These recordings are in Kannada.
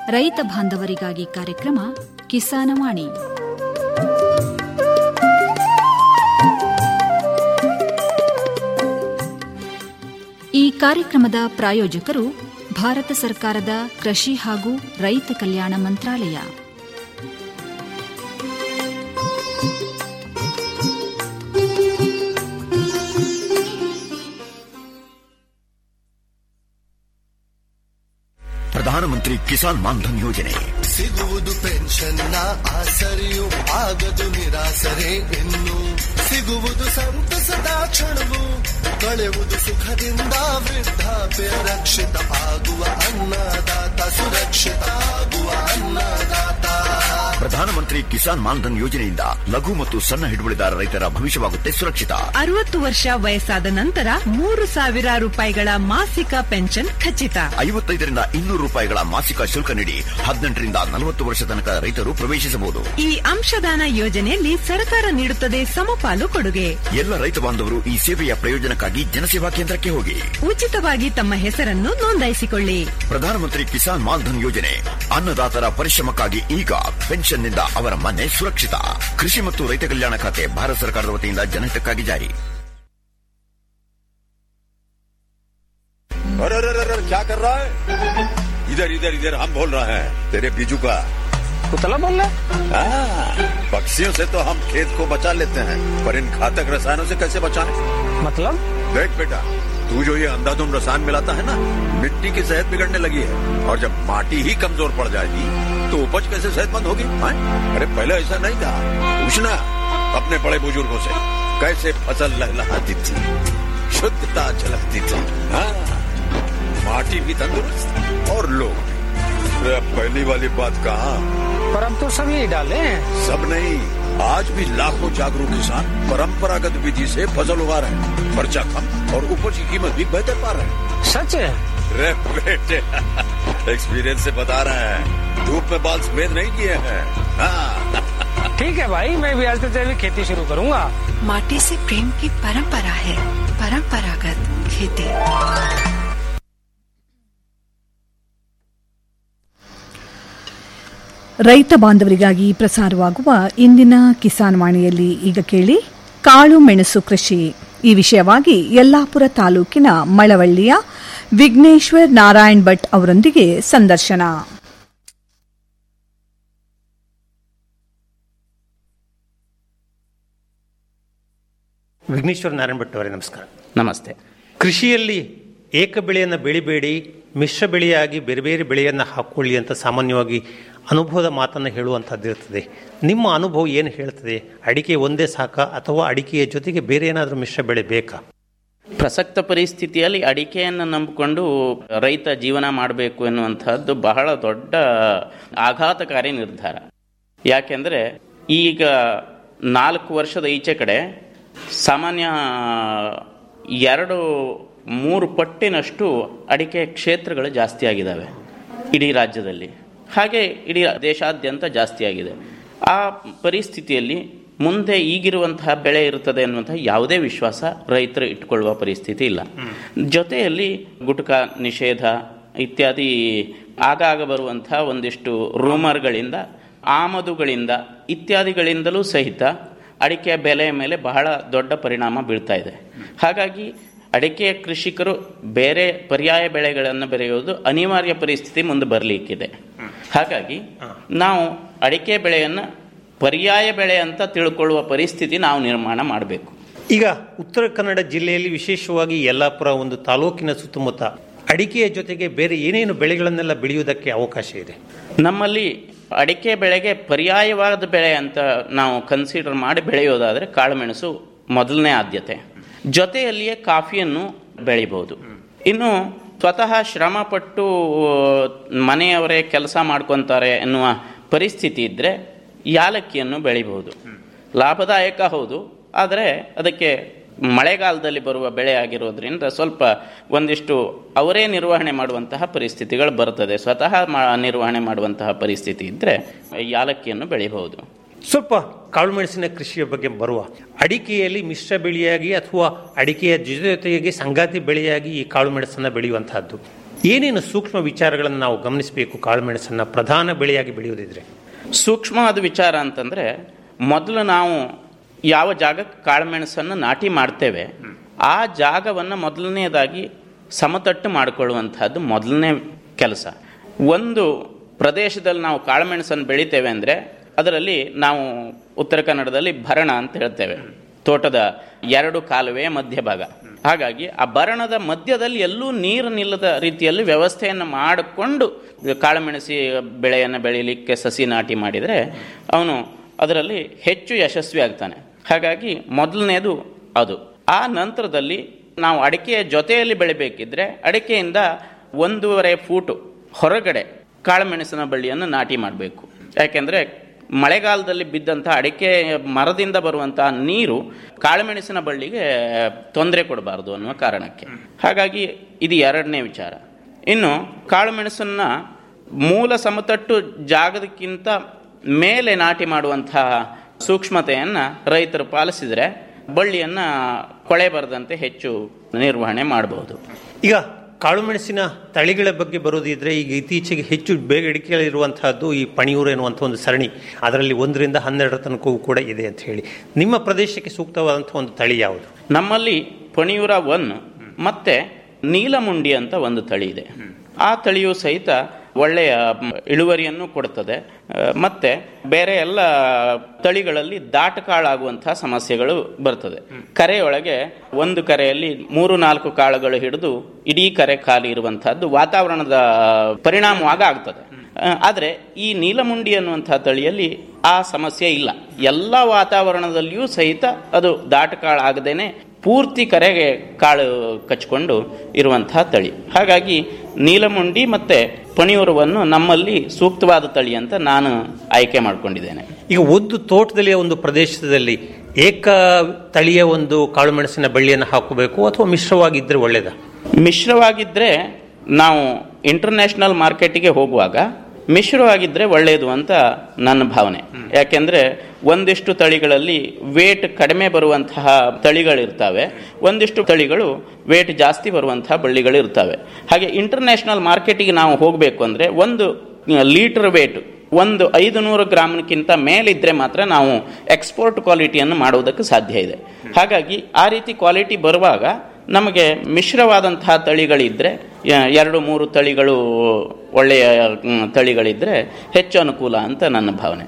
ರೈತ ಬಾಂಧವರಿಗಾಗಿ ಕಾರ್ಯಕ್ರಮ ಕಿಸಾನವಾಣಿ ಈ ಕಾರ್ಯಕ್ರಮದ ಪ್ರಾಯೋಜಕರು ಭಾರತ ಸರ್ಕಾರದ ಕೃಷಿ ಹಾಗೂ ರೈತ ಕಲ್ಯಾಣ ಮಂತ್ರಾಲಯ ಪ್ರಧಾನಮಂತ್ರಿ ಕಿಸಾನ್ ಮಾನ್ಧನ್ ಯೋಜನೆ ಸಿಗುವುದು ಪೆನ್ಷನ್ನ ಆಸರೆಯು ಆಗದು ನಿರಾಸರೆ ಇನ್ನು ಸಿಗುವುದು ಸಂತಸದ ಕ್ಷಣವು ಕಳೆಯುವುದು ಸುಖದಿಂದ ವೃದ್ಧಾಪ್ಯ ರಕ್ಷಿತ ಆಗುವ ಅನ್ನದಾತ ಸುರಕ್ಷಿತ ಆಗುವ ಅನ್ನದಾತ ಪ್ರಧಾನಮಂತ್ರಿ ಕಿಸಾನ್ ಮಾನ್ಧನ್ ಯೋಜನೆಯಿಂದ ಲಘು ಮತ್ತು ಸಣ್ಣ ಹಿಡುವಳಿದಾರ ರೈತರ ಭವಿಷ್ಯವಾಗುತ್ತೆ ಸುರಕ್ಷಿತ ಅರವತ್ತು ವರ್ಷ ವಯಸ್ಸಾದ ನಂತರ ಮೂರು ಸಾವಿರ ರೂಪಾಯಿಗಳ ಮಾಸಿಕ ಪೆನ್ಷನ್ ಖಚಿತ ಐವತ್ತೈದರಿಂದ ಇನ್ನೂರು ರೂಪಾಯಿಗಳ ಮಾಸಿಕ ಶುಲ್ಕ ನೀಡಿ ಹದಿನೆಂಟರಿಂದ ನಲವತ್ತು ವರ್ಷ ತನಕ ರೈತರು ಪ್ರವೇಶಿಸಬಹುದು ಈ ಅಂಶದಾನ ಯೋಜನೆಯಲ್ಲಿ ಸರ್ಕಾರ ನೀಡುತ್ತದೆ ಸಮಪಾಲು ಕೊಡುಗೆ ಎಲ್ಲ ರೈತ ಬಾಂಧವರು ಈ ಸೇವೆಯ ಪ್ರಯೋಜನಕ್ಕಾಗಿ ಜನಸೇವಾ ಕೇಂದ್ರಕ್ಕೆ ಹೋಗಿ ಉಚಿತವಾಗಿ ತಮ್ಮ ಹೆಸರನ್ನು ನೋಂದಾಯಿಸಿಕೊಳ್ಳಿ ಪ್ರಧಾನಮಂತ್ರಿ ಕಿಸಾನ್ ಮಾನ್ಧನ್ ಯೋಜನೆ ಅನ್ನದಾತರ ಪರಿಶ್ರಮಕ್ಕಾಗಿ ಈಗ ಪೆನ್ಷನ್ನಿಂದ ಅವರ ಮನೆ ಸುರಕ್ಷಿತ ಕೃಷಿ ಮತ್ತು ರೈತ ಕಲ್ಯಾಣ ಖಾತೆ ಭಾರತ ಸರ್ಕಾರದ ವತಿಯಿಂದ ಜನಹಿತಕ್ಕಾಗಿ ಜಾರಿ अरे अरे अरे अरे, क्या कर रहा है इधर इधर इधर हम बोल रहे हैं तेरे बीजू का कुतला बोल रहा हाँ, पक्षियों से तो हम खेत को बचा लेते हैं पर इन घातक रसायनों से कैसे बचाएं? मतलब देख बेटा तू जो ये अंधाधुंध रसायन मिलाता है ना मिट्टी की सेहत बिगड़ने लगी है और जब माटी ही कमजोर पड़ जाएगी तो उपज कैसे सेहतमंद होगी हाँ? अरे पहले ऐसा नहीं था पूछना अपने बड़े बुजुर्गों से कैसे फसल लहलहाती थी शुद्धता झलकती थी हाँ माटी भी तंदुरुस्त और लोग भी अरे अब पहली वाली बात कहा पर अब तो सब यही डाले हैं सब नहीं आज भी लाखों जागरूक किसान परंपरागत विधि से फसल उगा रहे हैं खर्चा कम और उपज की कीमत भी बेहतर पा रहे हैं सच है रे बेटे एक्सपीरियंस से बता रहे हैं धूप में बाल सफेद नहीं किए हैं हाँ ठीक है भाई मैं भी आज से जैविक खेती शुरू करूंगा माटी से प्रेम की परंपरा है परंपरागत खेती ರೈತ ಬಾಂಧವರಿಗಾಗಿ ಪ್ರಸಾರವಾಗುವ ಇಂದಿನ ಕಿಸಾನ್ ವಾಣಿಯಲ್ಲಿ ಈಗ ಕೇಳಿ ಕಾಳು ಮೆಣಸು ಕೃಷಿ ಈ ವಿಷಯವಾಗಿ ಯಲ್ಲಾಪುರ ತಾಲೂಕಿನ ಮಳವಳ್ಳಿಯ ವಿಘ್ನೇಶ್ವರ್ ನಾರಾಯಣ್ ಭಟ್ ಅವರೊಂದಿಗೆ ಸಂದರ್ಶನ ವಿಘ್ನೇಶ್ವರ ನಾರಾಯಣ ಭಟ್ ಅವರೇ ನಮಸ್ಕಾರ ನಮಸ್ತೆ ಕೃಷಿಯಲ್ಲಿ ಏಕ ಬೆಳೆಯನ್ನು ಬೆಳಿಬೇಡಿ ಮಿಶ್ರ ಬೆಳೆಯಾಗಿ ಬೇರೆ ಬೇರೆ ಬೆಳೆಯನ್ನು ಹಾಕ್ಕೊಳ್ಳಿ ಅಂತ ಸಾಮಾನ್ಯವಾಗಿ ಅನುಭವದ ಮಾತನ್ನು ಹೇಳುವಂಥದ್ದು ಇರ್ತದೆ ನಿಮ್ಮ ಅನುಭವ ಏನು ಹೇಳ್ತದೆ ಅಡಿಕೆ ಒಂದೇ ಸಾಕ ಅಥವಾ ಅಡಿಕೆಯ ಜೊತೆಗೆ ಬೇರೆ ಏನಾದರೂ ಮಿಶ್ರ ಬೆಳೆ ಬೇಕಾ ಪ್ರಸಕ್ತ ಪರಿಸ್ಥಿತಿಯಲ್ಲಿ ಅಡಿಕೆಯನ್ನು ನಂಬಿಕೊಂಡು ರೈತ ಜೀವನ ಮಾಡಬೇಕು ಎನ್ನುವಂತಹದ್ದು ಬಹಳ ದೊಡ್ಡ ಆಘಾತಕಾರಿ ನಿರ್ಧಾರ ಯಾಕೆಂದರೆ ಈಗ ನಾಲ್ಕು ವರ್ಷದ ಈಚೆ ಕಡೆ ಸಾಮಾನ್ಯ ಎರಡು ಮೂರು ಪಟ್ಟಿನಷ್ಟು ಅಡಿಕೆ ಕ್ಷೇತ್ರಗಳು ಜಾಸ್ತಿ ಆಗಿದ್ದಾವೆ ಇಡೀ ರಾಜ್ಯದಲ್ಲಿ ಹಾಗೆ ಇಡೀ ದೇಶಾದ್ಯಂತ ಜಾಸ್ತಿ ಆಗಿದೆ ಆ ಪರಿಸ್ಥಿತಿಯಲ್ಲಿ ಮುಂದೆ ಈಗಿರುವಂತಹ ಬೆಳೆ ಇರುತ್ತದೆ ಅನ್ನುವಂತಹ ಯಾವುದೇ ವಿಶ್ವಾಸ ರೈತರು ಇಟ್ಕೊಳ್ಳುವ ಪರಿಸ್ಥಿತಿ ಇಲ್ಲ ಜೊತೆಯಲ್ಲಿ ಗುಟ್ಕಾ ನಿಷೇಧ ಇತ್ಯಾದಿ ಆಗಾಗ ಬರುವಂತಹ ಒಂದಿಷ್ಟು ರೂಮರ್ಗಳಿಂದ ಆಮದುಗಳಿಂದ ಇತ್ಯಾದಿಗಳಿಂದಲೂ ಸಹಿತ ಅಡಿಕೆಯ ಬೆಲೆಯ ಮೇಲೆ ಬಹಳ ದೊಡ್ಡ ಪರಿಣಾಮ ಬೀಳ್ತಾ ಇದೆ ಹಾಗಾಗಿ ಅಡಿಕೆ ಕೃಷಿಕರು ಬೇರೆ ಪರ್ಯಾಯ ಬೆಳೆಗಳನ್ನು ಬೆಳೆಯುವುದು ಅನಿವಾರ್ಯ ಪರಿಸ್ಥಿತಿ ಮುಂದೆ ಬರಲಿಕ್ಕಿದೆ ಹಾಗಾಗಿ ನಾವು ಅಡಿಕೆ ಬೆಳೆಯನ್ನು ಪರ್ಯಾಯ ಬೆಳೆ ಅಂತ ತಿಳ್ಕೊಳ್ಳುವ ಪರಿಸ್ಥಿತಿ ನಾವು ನಿರ್ಮಾಣ ಮಾಡಬೇಕು ಈಗ ಉತ್ತರ ಕನ್ನಡ ಜಿಲ್ಲೆಯಲ್ಲಿ ವಿಶೇಷವಾಗಿ ಯಲ್ಲಾಪುರ ಒಂದು ತಾಲೂಕಿನ ಸುತ್ತಮುತ್ತ ಅಡಿಕೆಯ ಜೊತೆಗೆ ಬೇರೆ ಏನೇನು ಬೆಳೆಗಳನ್ನೆಲ್ಲ ಬೆಳೆಯುವುದಕ್ಕೆ ಅವಕಾಶ ಇದೆ ನಮ್ಮಲ್ಲಿ ಅಡಿಕೆ ಬೆಳೆಗೆ ಪರ್ಯಾಯವಾದ ಬೆಳೆ ಅಂತ ನಾವು ಕನ್ಸಿಡರ್ ಮಾಡಿ ಬೆಳೆಯೋದಾದರೆ ಕಾಳುಮೆಣಸು ಮೊದಲನೇ ಆದ್ಯತೆ ಜೊತೆಯಲ್ಲಿಯೇ ಕಾಫಿಯನ್ನು ಬೆಳಿಬಹುದು ಇನ್ನು ಸ್ವತಃ ಶ್ರಮಪಟ್ಟು ಮನೆಯವರೇ ಕೆಲಸ ಮಾಡ್ಕೊತಾರೆ ಎನ್ನುವ ಪರಿಸ್ಥಿತಿ ಇದ್ದರೆ ಯಾಲಕ್ಕಿಯನ್ನು ಬೆಳಿಬಹುದು ಲಾಭದಾಯಕ ಹೌದು ಆದರೆ ಅದಕ್ಕೆ ಮಳೆಗಾಲದಲ್ಲಿ ಬರುವ ಬೆಳೆ ಆಗಿರೋದ್ರಿಂದ ಸ್ವಲ್ಪ ಒಂದಿಷ್ಟು ಅವರೇ ನಿರ್ವಹಣೆ ಮಾಡುವಂತಹ ಪರಿಸ್ಥಿತಿಗಳು ಬರ್ತದೆ ಸ್ವತಃ ಮ- ನಿರ್ವಹಣೆ ಮಾಡುವಂತಹ ಪರಿಸ್ಥಿತಿ ಇದ್ದರೆ ಯಾಲಕ್ಕಿಯನ್ನು ಬೆಳಿಬಹುದು ಸ್ವಲ್ಪ ಕಾಳುಮೆಣಸಿನ ಕೃಷಿಯ ಬಗ್ಗೆ ಬರುವ ಅಡಿಕೆಯಲ್ಲಿ ಮಿಶ್ರ ಬೆಳೆಯಾಗಿ ಅಥವಾ ಅಡಿಕೆಯ ಜೊತೆಗೆ ಸಂಗಾತಿ ಬೆಳೆಯಾಗಿ ಈ ಕಾಳುಮೆಣಸನ್ನು ಬೆಳೆಯುವಂತಹದ್ದು ಏನೇನು ಸೂಕ್ಷ್ಮ ವಿಚಾರಗಳನ್ನು ನಾವು ಗಮನಿಸಬೇಕು ಕಾಳುಮೆಣಸನ್ನು ಪ್ರಧಾನ ಬೆಳೆಯಾಗಿ ಬೆಳೆಯುವುದಿದ್ರೆ ಸೂಕ್ಷ್ಮವಾದ ವಿಚಾರ ಅಂತಂದರೆ ಮೊದಲು ನಾವು ಯಾವ ಜಾಗಕ್ಕೆ ಕಾಳುಮೆಣಸನ್ನು ನಾಟಿ ಮಾಡ್ತೇವೆ ಆ ಜಾಗವನ್ನು ಮೊದಲನೇದಾಗಿ ಸಮತಟ್ಟು ಮಾಡಿಕೊಳ್ಳುವಂಥದ್ದು ಮೊದಲನೇ ಕೆಲಸ ಒಂದು ಪ್ರದೇಶದಲ್ಲಿ ನಾವು ಕಾಳುಮೆಣಸನ್ನು ಬೆಳಿತೇವೆ ಅಂದರೆ ಅದರಲ್ಲಿ ನಾವು ಉತ್ತರ ಕನ್ನಡದಲ್ಲಿ ಭರಣ ಅಂತ ಹೇಳ್ತೇವೆ ತೋಟದ ಎರಡು ಕಾಲುವೆಯ ಮಧ್ಯಭಾಗ ಹಾಗಾಗಿ ಆ ಭರಣದ ಮಧ್ಯದಲ್ಲಿ ಎಲ್ಲೂ ನೀರು ನಿಲ್ಲದ ರೀತಿಯಲ್ಲಿ ವ್ಯವಸ್ಥೆಯನ್ನು ಮಾಡಿಕೊಂಡು ಕಾಳುಮೆಣಸಿ ಬೆಳೆಯನ್ನು ಬೆಳೀಲಿಕ್ಕೆ ಸಸಿ ನಾಟಿ ಮಾಡಿದರೆ ಅವನು ಅದರಲ್ಲಿ ಹೆಚ್ಚು ಯಶಸ್ವಿ ಆಗ್ತಾನೆ ಹಾಗಾಗಿ ಮೊದಲನೇದು ಅದು ಆ ನಂತರದಲ್ಲಿ ನಾವು ಅಡಿಕೆಯ ಜೊತೆಯಲ್ಲಿ ಬೆಳಿಬೇಕಿದ್ರೆ ಅಡಿಕೆಯಿಂದ ಒಂದೂವರೆ ಫೂಟು ಹೊರಗಡೆ ಕಾಳುಮೆಣಸಿನ ಬಳ್ಳಿಯನ್ನು ನಾಟಿ ಮಾಡಬೇಕು ಯಾಕೆಂದರೆ ಮಳೆಗಾಲದಲ್ಲಿ ಬಿದ್ದಂಥ ಅಡಿಕೆ ಮರದಿಂದ ಬರುವಂತಹ ನೀರು ಕಾಳುಮೆಣಸಿನ ಬಳ್ಳಿಗೆ ತೊಂದರೆ ಕೊಡಬಾರದು ಅನ್ನುವ ಕಾರಣಕ್ಕೆ ಹಾಗಾಗಿ ಇದು ಎರಡನೇ ವಿಚಾರ ಇನ್ನು ಕಾಳುಮೆಣಸನ್ನ ಮೂಲ ಸಮತಟ್ಟು ಜಾಗದಕ್ಕಿಂತ ಮೇಲೆ ನಾಟಿ ಮಾಡುವಂತಹ ಸೂಕ್ಷ್ಮತೆಯನ್ನು ರೈತರು ಪಾಲಿಸಿದರೆ ಬಳ್ಳಿಯನ್ನು ಕೊಳೆ ಬರದಂತೆ ಹೆಚ್ಚು ನಿರ್ವಹಣೆ ಮಾಡಬಹುದು ಈಗ ಕಾಳುಮೆಣಸಿನ ತಳಿಗಳ ಬಗ್ಗೆ ಬರೋದಿದ್ರೆ ಈಗ ಇತ್ತೀಚೆಗೆ ಹೆಚ್ಚು ಬೇಡಿಕೆಯಲ್ಲಿರುವಂತಹದ್ದು ಈ ಪಣಿಯೂರು ಎನ್ನುವಂಥ ಒಂದು ಸರಣಿ ಅದರಲ್ಲಿ ಒಂದರಿಂದ ಹನ್ನೆರಡರ ತನಕವೂ ಕೂಡ ಇದೆ ಅಂತ ಹೇಳಿ ನಿಮ್ಮ ಪ್ರದೇಶಕ್ಕೆ ಸೂಕ್ತವಾದಂಥ ಒಂದು ತಳಿ ಯಾವುದು ನಮ್ಮಲ್ಲಿ ಪಣಿಯೂರ ಒನ್ ಮತ್ತೆ ನೀಲಮುಂಡಿ ಅಂತ ಒಂದು ತಳಿ ಇದೆ ಆ ತಳಿಯು ಸಹಿತ ಒಳ್ಳೆಯ ಇಳುವರಿಯನ್ನು ಕೊಡುತ್ತದೆ ಆ, ಮತ್ತೆ ಬೇರೆ ಎಲ್ಲ ತಳಿಗಳಲ್ಲಿ ದಾಟಕಾಳಾಗುವಂತಹ ಸಮಸ್ಯೆಗಳು ಬರ್ತದೆ ಕರೆಯೊಳಗೆ ಒಂದು ಕರೆಯಲ್ಲಿ ಮೂರು ನಾಲ್ಕು ಕಾಳುಗಳು ಹಿಡಿದು ಇಡೀ ಕರೆ ಖಾಲಿ ಇರುವಂತಹದ್ದು ವಾತಾವರಣದ ಪರಿಣಾಮವಾಗ ಆಗ್ತದೆ ಆ, ಆದರೆ ಈ ನೀಲಮುಂಡಿ ಅನ್ನುವಂತಹ ತಳಿಯಲ್ಲಿ ಆ ಸಮಸ್ಯೆ ಇಲ್ಲ ಎಲ್ಲ ವಾತಾವರಣದಲ್ಲಿಯೂ ಸಹಿತ ಅದು ದಾಟಕಾಳು ಆಗದೇನೆ ಪೂರ್ತಿ ಕರೆಗೆ ಕಾಳು ಕಚ್ಕೊಂಡು ಇರುವಂತಹ ತಳಿ ಹಾಗಾಗಿ ನೀಲಮುಂಡಿ ಮತ್ತೆ ಪಣಿಯೂರವನ್ನು ನಮ್ಮಲ್ಲಿ ಸೂಕ್ತವಾದ ತಳಿ ಅಂತ ನಾನು ಆಯ್ಕೆ ಮಾಡಿಕೊಂಡಿದ್ದೇನೆ ಈಗ ಒಂದು ತೋಟದಲ್ಲಿ ಒಂದು ಪ್ರದೇಶದಲ್ಲಿ ಏಕ ತಳಿಯ ಒಂದು ಕಾಳುಮೆಣಸಿನ ಬಳ್ಳಿಯನ್ನು ಹಾಕಬೇಕು ಅಥವಾ ಮಿಶ್ರವಾಗಿದ್ದರೆ ಒಳ್ಳೆಯದ ಮಿಶ್ರವಾಗಿದ್ದರೆ ನಾವು ಇಂಟರ್ನ್ಯಾಷನಲ್ ಮಾರ್ಕೆಟಿಗೆ ಹೋಗುವಾಗ ಮಿಶ್ರವಾಗಿದ್ದರೆ ಒಳ್ಳೆಯದು ಅಂತ ನನ್ನ ಭಾವನೆ ಯಾಕೆಂದರೆ ಒಂದಿಷ್ಟು ತಳಿಗಳಲ್ಲಿ ವೇಟ್ ಕಡಿಮೆ ಬರುವಂತಹ ತಳಿಗಳಿರ್ತವೆ ಒಂದಿಷ್ಟು ತಳಿಗಳು ವೇಟ್ ಜಾಸ್ತಿ ಬರುವಂತಹ ಬಳ್ಳಿಗಳು ಇರ್ತವೆ ಹಾಗೆ ಇಂಟರ್ನ್ಯಾಷನಲ್ ಮಾರ್ಕೆಟಿಗೆ ನಾವು ಹೋಗಬೇಕು ಅಂದರೆ ಒಂದು ಲೀಟರ್ ವೇಟ್ ಒಂದು ಐದು ನೂರು ಗ್ರಾಮ್ಗಿಂತ ಮೇಲಿದ್ರೆ ಮಾತ್ರ ನಾವು ಎಕ್ಸ್ಪೋರ್ಟ್ ಕ್ವಾಲಿಟಿಯನ್ನು ಮಾಡುವುದಕ್ಕೆ ಸಾಧ್ಯ ಇದೆ ಹಾಗಾಗಿ ಆ ರೀತಿ ಕ್ವಾಲಿಟಿ ಬರುವಾಗ ನಮಗೆ ಮಿಶ್ರವಾದಂತಹ ತಳಿಗಳಿದ್ರೆ ಯ- ಎರಡು ಮೂರು ತಳಿಗಳು ಒಳ್ಳೆಯ ಮ್, ತಳಿಗಳಿದ್ರೆ ಹೆಚ್ಚು ಅನುಕೂಲ ಅಂತ ನನ್ನ ಭಾವನೆ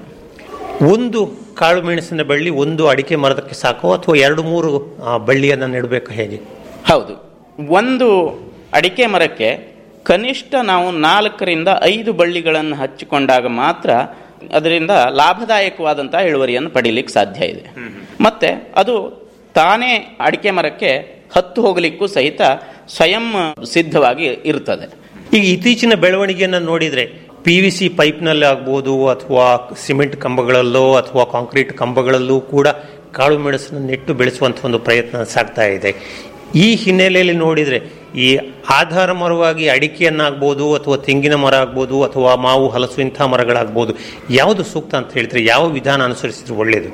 ಒಂದು ಕಾಳು ಮೆಣಸಿನ ಬಳ್ಳಿ ಒಂದು ಅಡಿಕೆ ಮರದಕ್ಕೆ ಸಾಕು ಅಥವಾ ಎರಡು ಮೂರು ಆ, ಬಳ್ಳಿಯನ್ನು ನೆಡಬೇಕು ಹೇಗೆ ಹೌದು ಒಂದು ಅಡಿಕೆ ಮರಕ್ಕೆ ಕನಿಷ್ಠ ನಾವು ನಾಲ್ಕರಿಂದ ಐದು ಬಳ್ಳಿಗಳನ್ನು ಹಚ್ಚಿಕೊಂಡಾಗ ಮಾತ್ರ ಅದರಿಂದ ಲಾಭದಾಯಕವಾದಂತಹ ಇಳುವರಿಯನ್ನು ಪಡೀಲಿಕ್ಕೆ ಸಾಧ್ಯ ಇದೆ ಮತ್ತೆ ಅದು ತಾನೇ ಅಡಿಕೆ ಮರಕ್ಕೆ ಹತ್ತು ಹೋಗಲಿಕ್ಕೂ ಸಹಿತ ಸ್ವಯಂ ಸಿದ್ಧವಾಗಿ ಇರ್ತದೆ ಈಗ ಇತ್ತೀಚಿನ ಬೆಳವಣಿಗೆಯನ್ನು ನೋಡಿದರೆ ಪಿ ವಿ ಸಿ ಪೈಪ್ನಲ್ಲಿ ಆಗ್ಬೋದು ಅಥವಾ ಸಿಮೆಂಟ್ ಕಂಬಗಳಲ್ಲೋ ಅಥವಾ ಕಾಂಕ್ರೀಟ್ ಕಂಬಗಳಲ್ಲೂ ಕೂಡ ಕಾಳು ಮೆಣಸನ್ನು ನೆಟ್ಟು ಬೆಳೆಸುವಂಥ ಒಂದು ಪ್ರಯತ್ನ ಸಾಗ್ತಾ ಇದೆ ಈ ಹಿನ್ನೆಲೆಯಲ್ಲಿ ನೋಡಿದರೆ ಈ ಆಧಾರ ಮರವಾಗಿ ಅಡಿಕೆಯನ್ನಾಗ್ಬೋದು ಅಥವಾ ತೆಂಗಿನ ಮರ ಆಗ್ಬೋದು ಅಥವಾ ಮಾವು ಹಲಸು ಇಂಥ ಮರಗಳಾಗ್ಬೋದು ಯಾವುದು ಸೂಕ್ತ ಅಂತ ಹೇಳ್ತಾರೆ ಯಾವ ವಿಧಾನ ಅನುಸರಿಸಿದ್ರೆ ಒಳ್ಳೆಯದು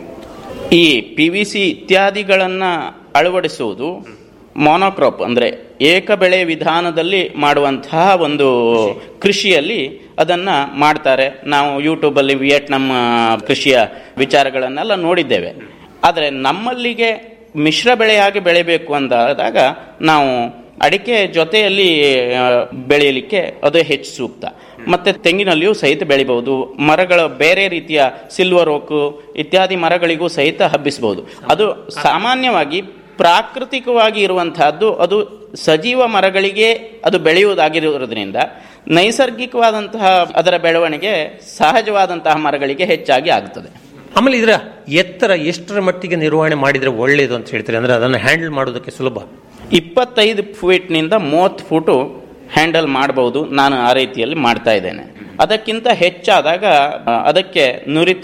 ಈ ಪಿ ವಿ ಸಿ ಇತ್ಯಾದಿಗಳನ್ನು ಅಳವಡಿಸುವುದು ಮೊನೋಕ್ರಾಪ್ ಅಂದರೆ ಏಕ ಬೆಳೆ ವಿಧಾನದಲ್ಲಿ ಮಾಡುವಂತಹ ಒಂದು ಕೃಷಿಯಲ್ಲಿ ಅದನ್ನು ಮಾಡ್ತಾರೆ ನಾವು ಯೂಟ್ಯೂಬಲ್ಲಿ ವಿಯೆಟ್ನಾಂ ಆ, ಕೃಷಿಯ ವಿಚಾರಗಳನ್ನೆಲ್ಲ ನೋಡಿದ್ದೇವೆ ಆದರೆ ನಮ್ಮಲ್ಲಿಗೆ ಮಿಶ್ರ ಬೆಳೆಯಾಗಿ ಬೆಳಿಬೇಕು ಅಂದಾದಾಗ ನಾವು ಅಡಿಕೆ ಜೊತೆಯಲ್ಲಿ ಆ, ಬೆಳೆಯಲಿಕ್ಕೆ ಅದು ಹೆಚ್ಚು ಸೂಕ್ತ ಮತ್ತೆ ತೆಂಗಿನಲ್ಲಿಯೂ ಸಹಿತ ಬೆಳಿಬಹುದು ಮರಗಳ ಬೇರೆ ರೀತಿಯ ಸಿಲ್ವರ್ ಓಕು ಇತ್ಯಾದಿ ಮರಗಳಿಗೂ ಸಹಿತ ಹಬ್ಬಿಸಬಹುದು ಅದು ಸಾಮಾನ್ಯವಾಗಿ ಪ್ರಾಕೃತಿಕವಾಗಿ ಇರುವಂತಹದ್ದು ಅದು ಸಜೀವ ಮರಗಳಿಗೆ ಅದು ಬೆಳೆಯುವುದಾಗಿರುವುದರಿಂದ ನೈಸರ್ಗಿಕವಾದಂತಹ ಅದರ ಬೆಳವಣಿಗೆ ಸಹಜವಾದಂತಹ ಮರಗಳಿಗೆ ಹೆಚ್ಚಾಗಿ ಆಗುತ್ತದೆ ಆಮೇಲೆ ಇದರ ಎತ್ತರ ಎಷ್ಟರ ಮಟ್ಟಿಗೆ ನಿರ್ವಹಣೆ ಮಾಡಿದರೆ ಒಳ್ಳೆಯದು ಅಂತ ಹೇಳ್ತಾರೆ ಅಂದರೆ ಅದನ್ನು ಹ್ಯಾಂಡಲ್ ಮಾಡೋದಕ್ಕೆ ಸುಲಭ ಇಪ್ಪತ್ತೈದು ಫೀಟ್ನಿಂದ ಮೂವತ್ತು ಫೂಟು ಹ್ಯಾಂಡಲ್ ಮಾಡಬಹುದು ನಾನು ಆ ರೀತಿಯಲ್ಲಿ ಮಾಡ್ತಾ ಇದ್ದೇನೆ ಅದಕ್ಕಿಂತ ಹೆಚ್ಚಾದಾಗ ಆ, ಅದಕ್ಕೆ ನುರಿತ